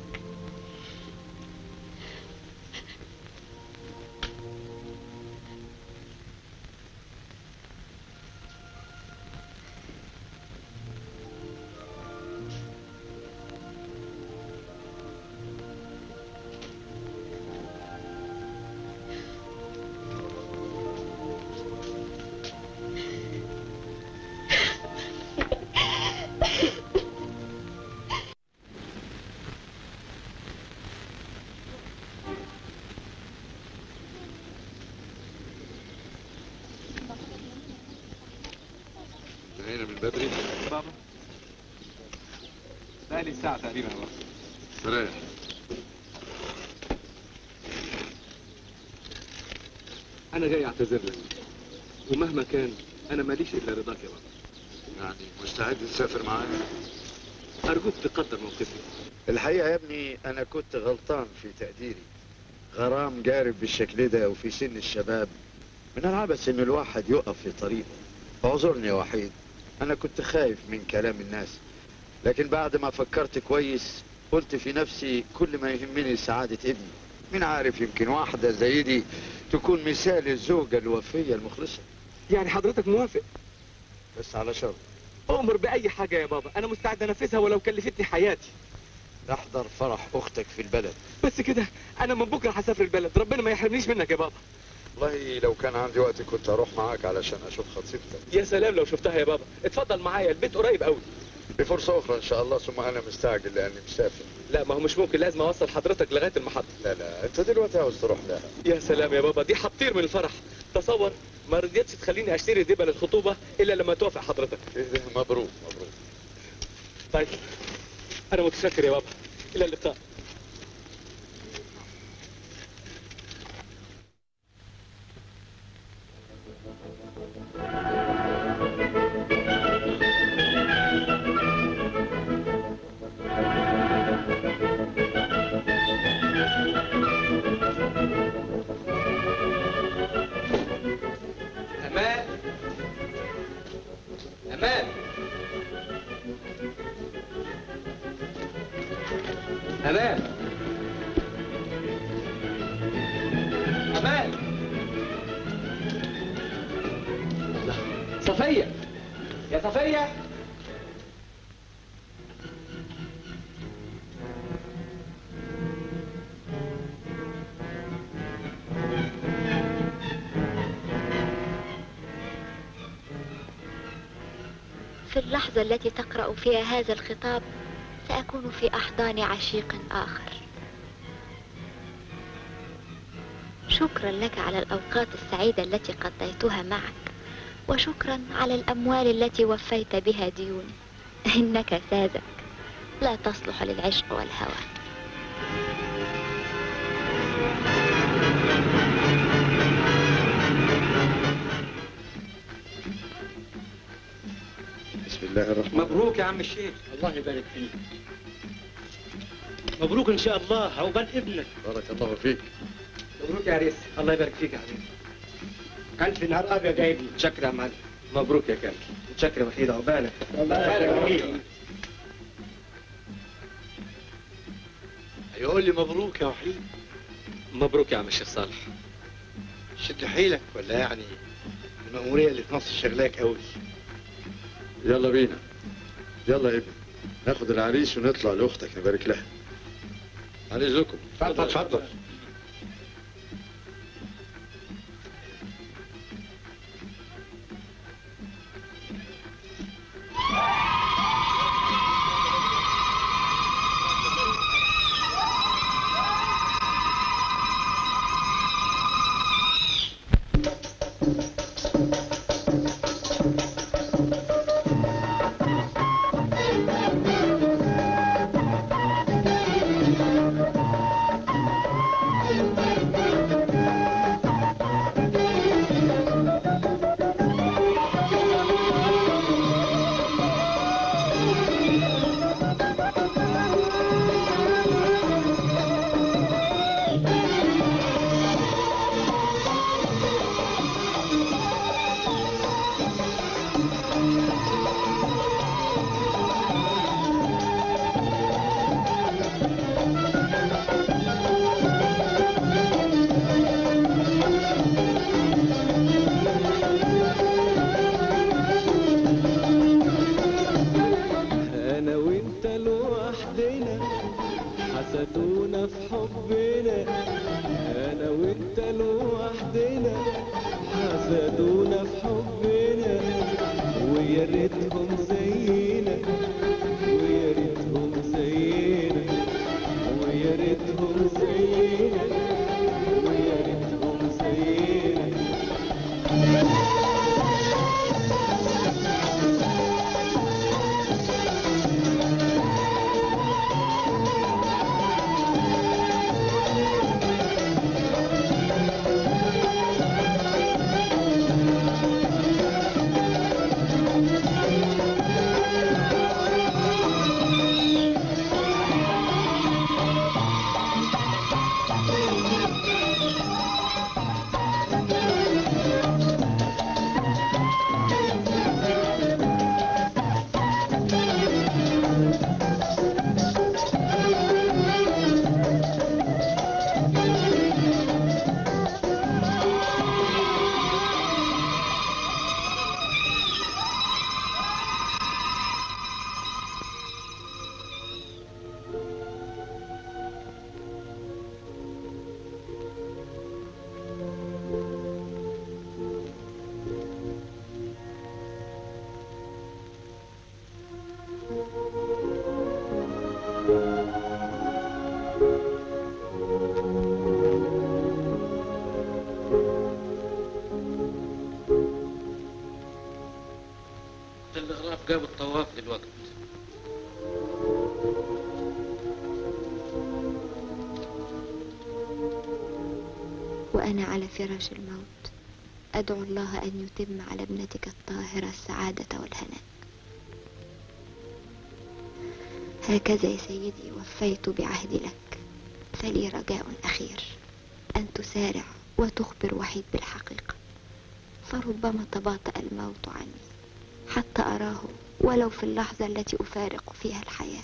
هنا من بدري بابا بقالي ساعة تقريبا يا بابا سلام أنا جاي أعتذر لك ومهما كان أنا ماليش إلا رضاك يا بابا يعني مستعد تسافر معايا أرجوك تقدر موقفي الحقيقة يا ابني أنا كنت غلطان في تقديري غرام جارب بالشكل ده وفي سن الشباب من العبث إن الواحد يقف في طريقه اعذرني يا وحيد أنا كنت خايف من كلام الناس لكن بعد ما فكرت كويس قلت في نفسي كل ما يهمني سعادة ابني مين عارف يمكن واحدة زي دي تكون مثال الزوجة الوفية المخلصة يعني حضرتك موافق بس على شرط أؤمر بأي حاجة يا بابا أنا مستعد أنفذها ولو كلفتني حياتي احضر فرح أختك في البلد بس كده أنا من بكرة هسافر البلد ربنا ما يحرمنيش منك يا بابا والله لو كان عندي وقت كنت أروح معاك علشان أشوف خطيبتك يا سلام لو شفتها يا بابا اتفضل معايا البيت قريب قوي بفرصة أخرى إن شاء الله ثم أنا مستعجل لأني مسافر لا ما هو مش ممكن لازم أوصل حضرتك لغاية المحطة لا لا أنت دلوقتي عاوز تروح لها يا سلام يا بابا دي هتطير من الفرح تصور ما رضيتش تخليني اشتري دبل للخطوبة الا لما توافق حضرتك مبروك مبروك طيب انا متشكر يا بابا الى اللقاء أمان أمان أمان أمان صفية يا صفية في اللحظة التي تقرأ فيها هذا الخطاب سأكون في أحضان عشيق آخر شكرا لك على الأوقات السعيدة التي قضيتها معك وشكرا على الأموال التي وفيت بها ديوني إنك ساذج لا تصلح للعشق والهوى بسم الله الرحمن مبروك يا عم الشيخ الله يبارك فيك مبروك إن شاء الله عقبال ابنك بارك الله فيك مبروك يا عريس الله يبارك فيك يا حبيبي ألف نهار أبيض يا ابني متشكر يا معلم مبروك يا كامل متشكر يا وحيد عقبالك الله يبارك فيك يقول لي مبروك يا وحيد مبروك يا عم الشيخ صالح شد حيلك ولا يعني المأمورية اللي في مصر شغلاك قوي يلا بينا يلا يا ابني ناخد العريس ونطلع لاختك نبارك لها عن اذنكم اتفضل اتفضل انا وانت لوحدنا حسدونا في حبنا انا وانت لوحدنا حسدونا في حبنا ويا ريتهم زينا ويا ريتهم زينا ويا ريتهم زينا ويا ريتهم زينا في جاب الطواف دلوقتي وأنا على فراش الموت أدعو الله أن يتم على ابنتك الطاهرة السعادة والهناء هكذا يا سيدي وفيت بعهدي لك فلي رجاء أخير أن تسارع وتخبر وحيد بالحقيقة فربما تباطأ الموت عني حتى أراه ولو في اللحظة التي أفارق فيها الحياة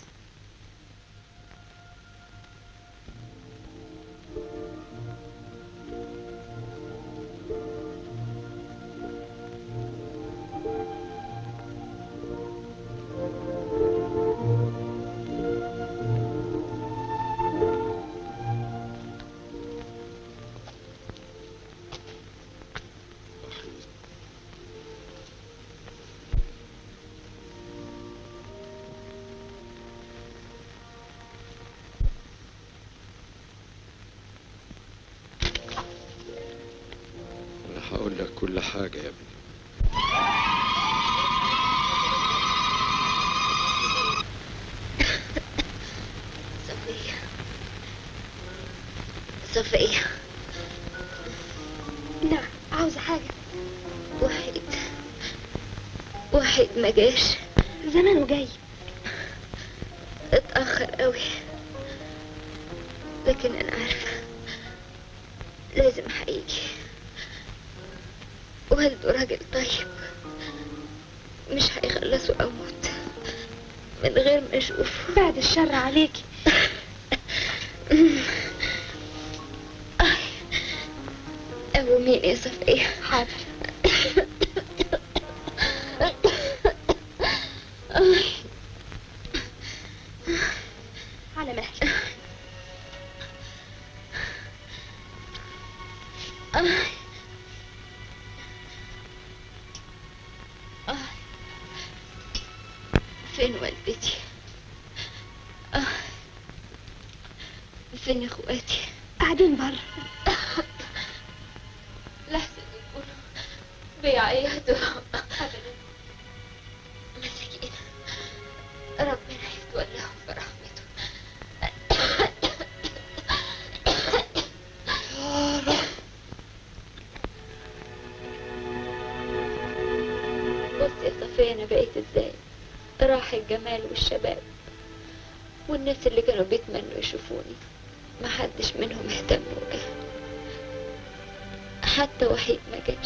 انا هقول لك كل حاجة يا ابني صفية صفية نعم عاوزة حاجة وحيد وحيد ما جاش زمانه جاي اتأخر قوي لكن أنا عارفة لازم هيجي والده راجل طيب مش هيخلصه أموت من غير ما أشوفه بعد الشر عليكي أبو مين يا صفية حاضر على مهلك فين والدتي آه. فين اخواتي قاعدين برا لحظة يكونوا بيعيطوا ابدا مسكين ربنا يتولاهم برحمته يا رب بص يا صفية انا بقيت ازاي راح الجمال والشباب والناس اللي كانوا بيتمنوا يشوفوني ما حدش منهم اهتم وجه حتى وحيد ما جاش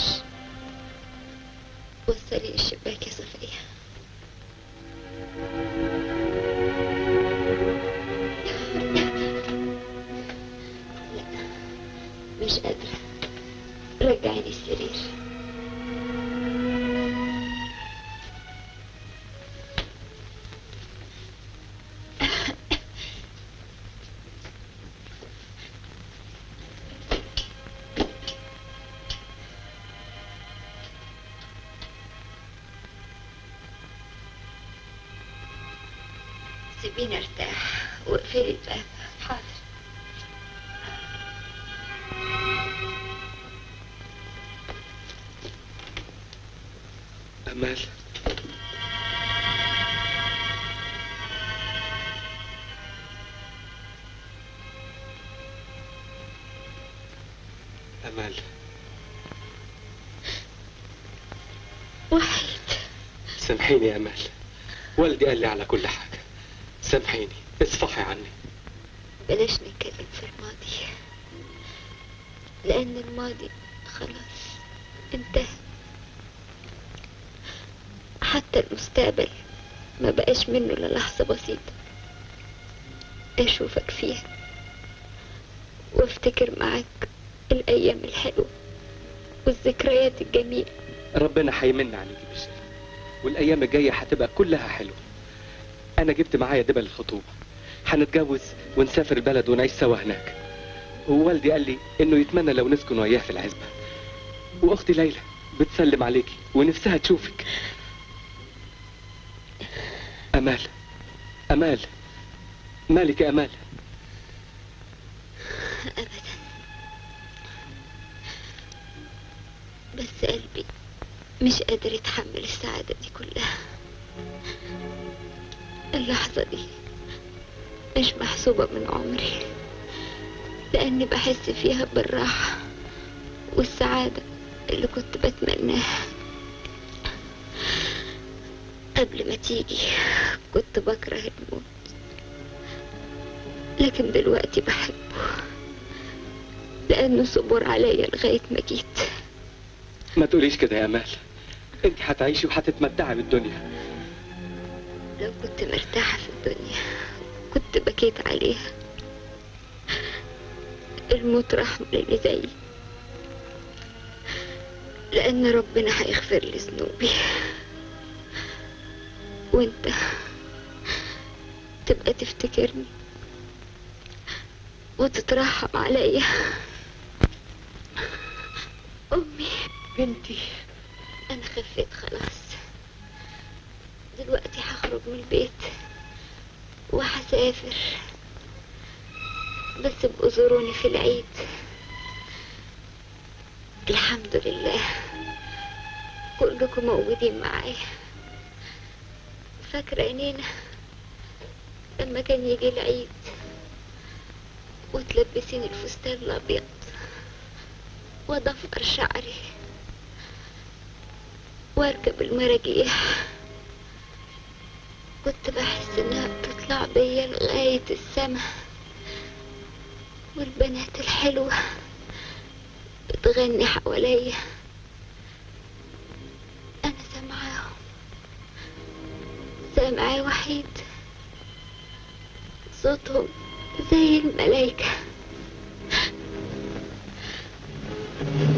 وصلي الشباك يا صفية لا مش قادرة رجعيني السرير سيبيني ارتاح واقفلي الباب حاضر أمال أمال وحيد سامحيني يا أمال والدي قال لي على كل حاجة سامحيني اصفحي عني بلاش نتكلم في الماضي لأن الماضي خلاص انتهى حتى المستقبل ما بقاش منه إلا لحظة بسيطة أشوفك فيها وافتكر معاك الأيام الحلوة والذكريات الجميلة ربنا هيمن عليكي بشيء والأيام الجاية هتبقى كلها حلوة أنا جبت معايا دبل الخطوبة هنتجوز ونسافر البلد ونعيش سوا هناك ووالدي قال لي إنه يتمنى لو نسكن وياه في العزبة وأختي ليلى بتسلم عليكي ونفسها تشوفك أمال أمال مالك يا أمال بس قلبي مش قادر يتحمل السعادة دي كلها اللحظة دي مش محسوبة من عمري لأني بحس فيها بالراحة والسعادة اللي كنت بتمناها قبل ما تيجي كنت بكره الموت لكن دلوقتي بحبه لأنه صبر عليا لغاية ما جيت ما تقوليش كده يا امال انت هتعيشي وهتتمتعي بالدنيا لو كنت مرتاحة في الدنيا كنت بكيت عليها الموت رحمة للي زيي لأن ربنا هيغفر لي ذنوبي وانت تبقى تفتكرني وتترحم عليا أمي بنتي أنا خفيت خلاص دلوقتي هخرج من البيت وهسافر بس ابقوا زوروني في العيد الحمد لله كلكم موجودين معايا فاكرة عينينا لما كان يجي العيد وتلبسين الفستان الأبيض وأضفر شعري واركب المراجيح كنت بحس انها بتطلع بيا لغاية السما والبنات الحلوة بتغني حواليا انا سامعاهم سامعة وحيد صوتهم زي الملايكة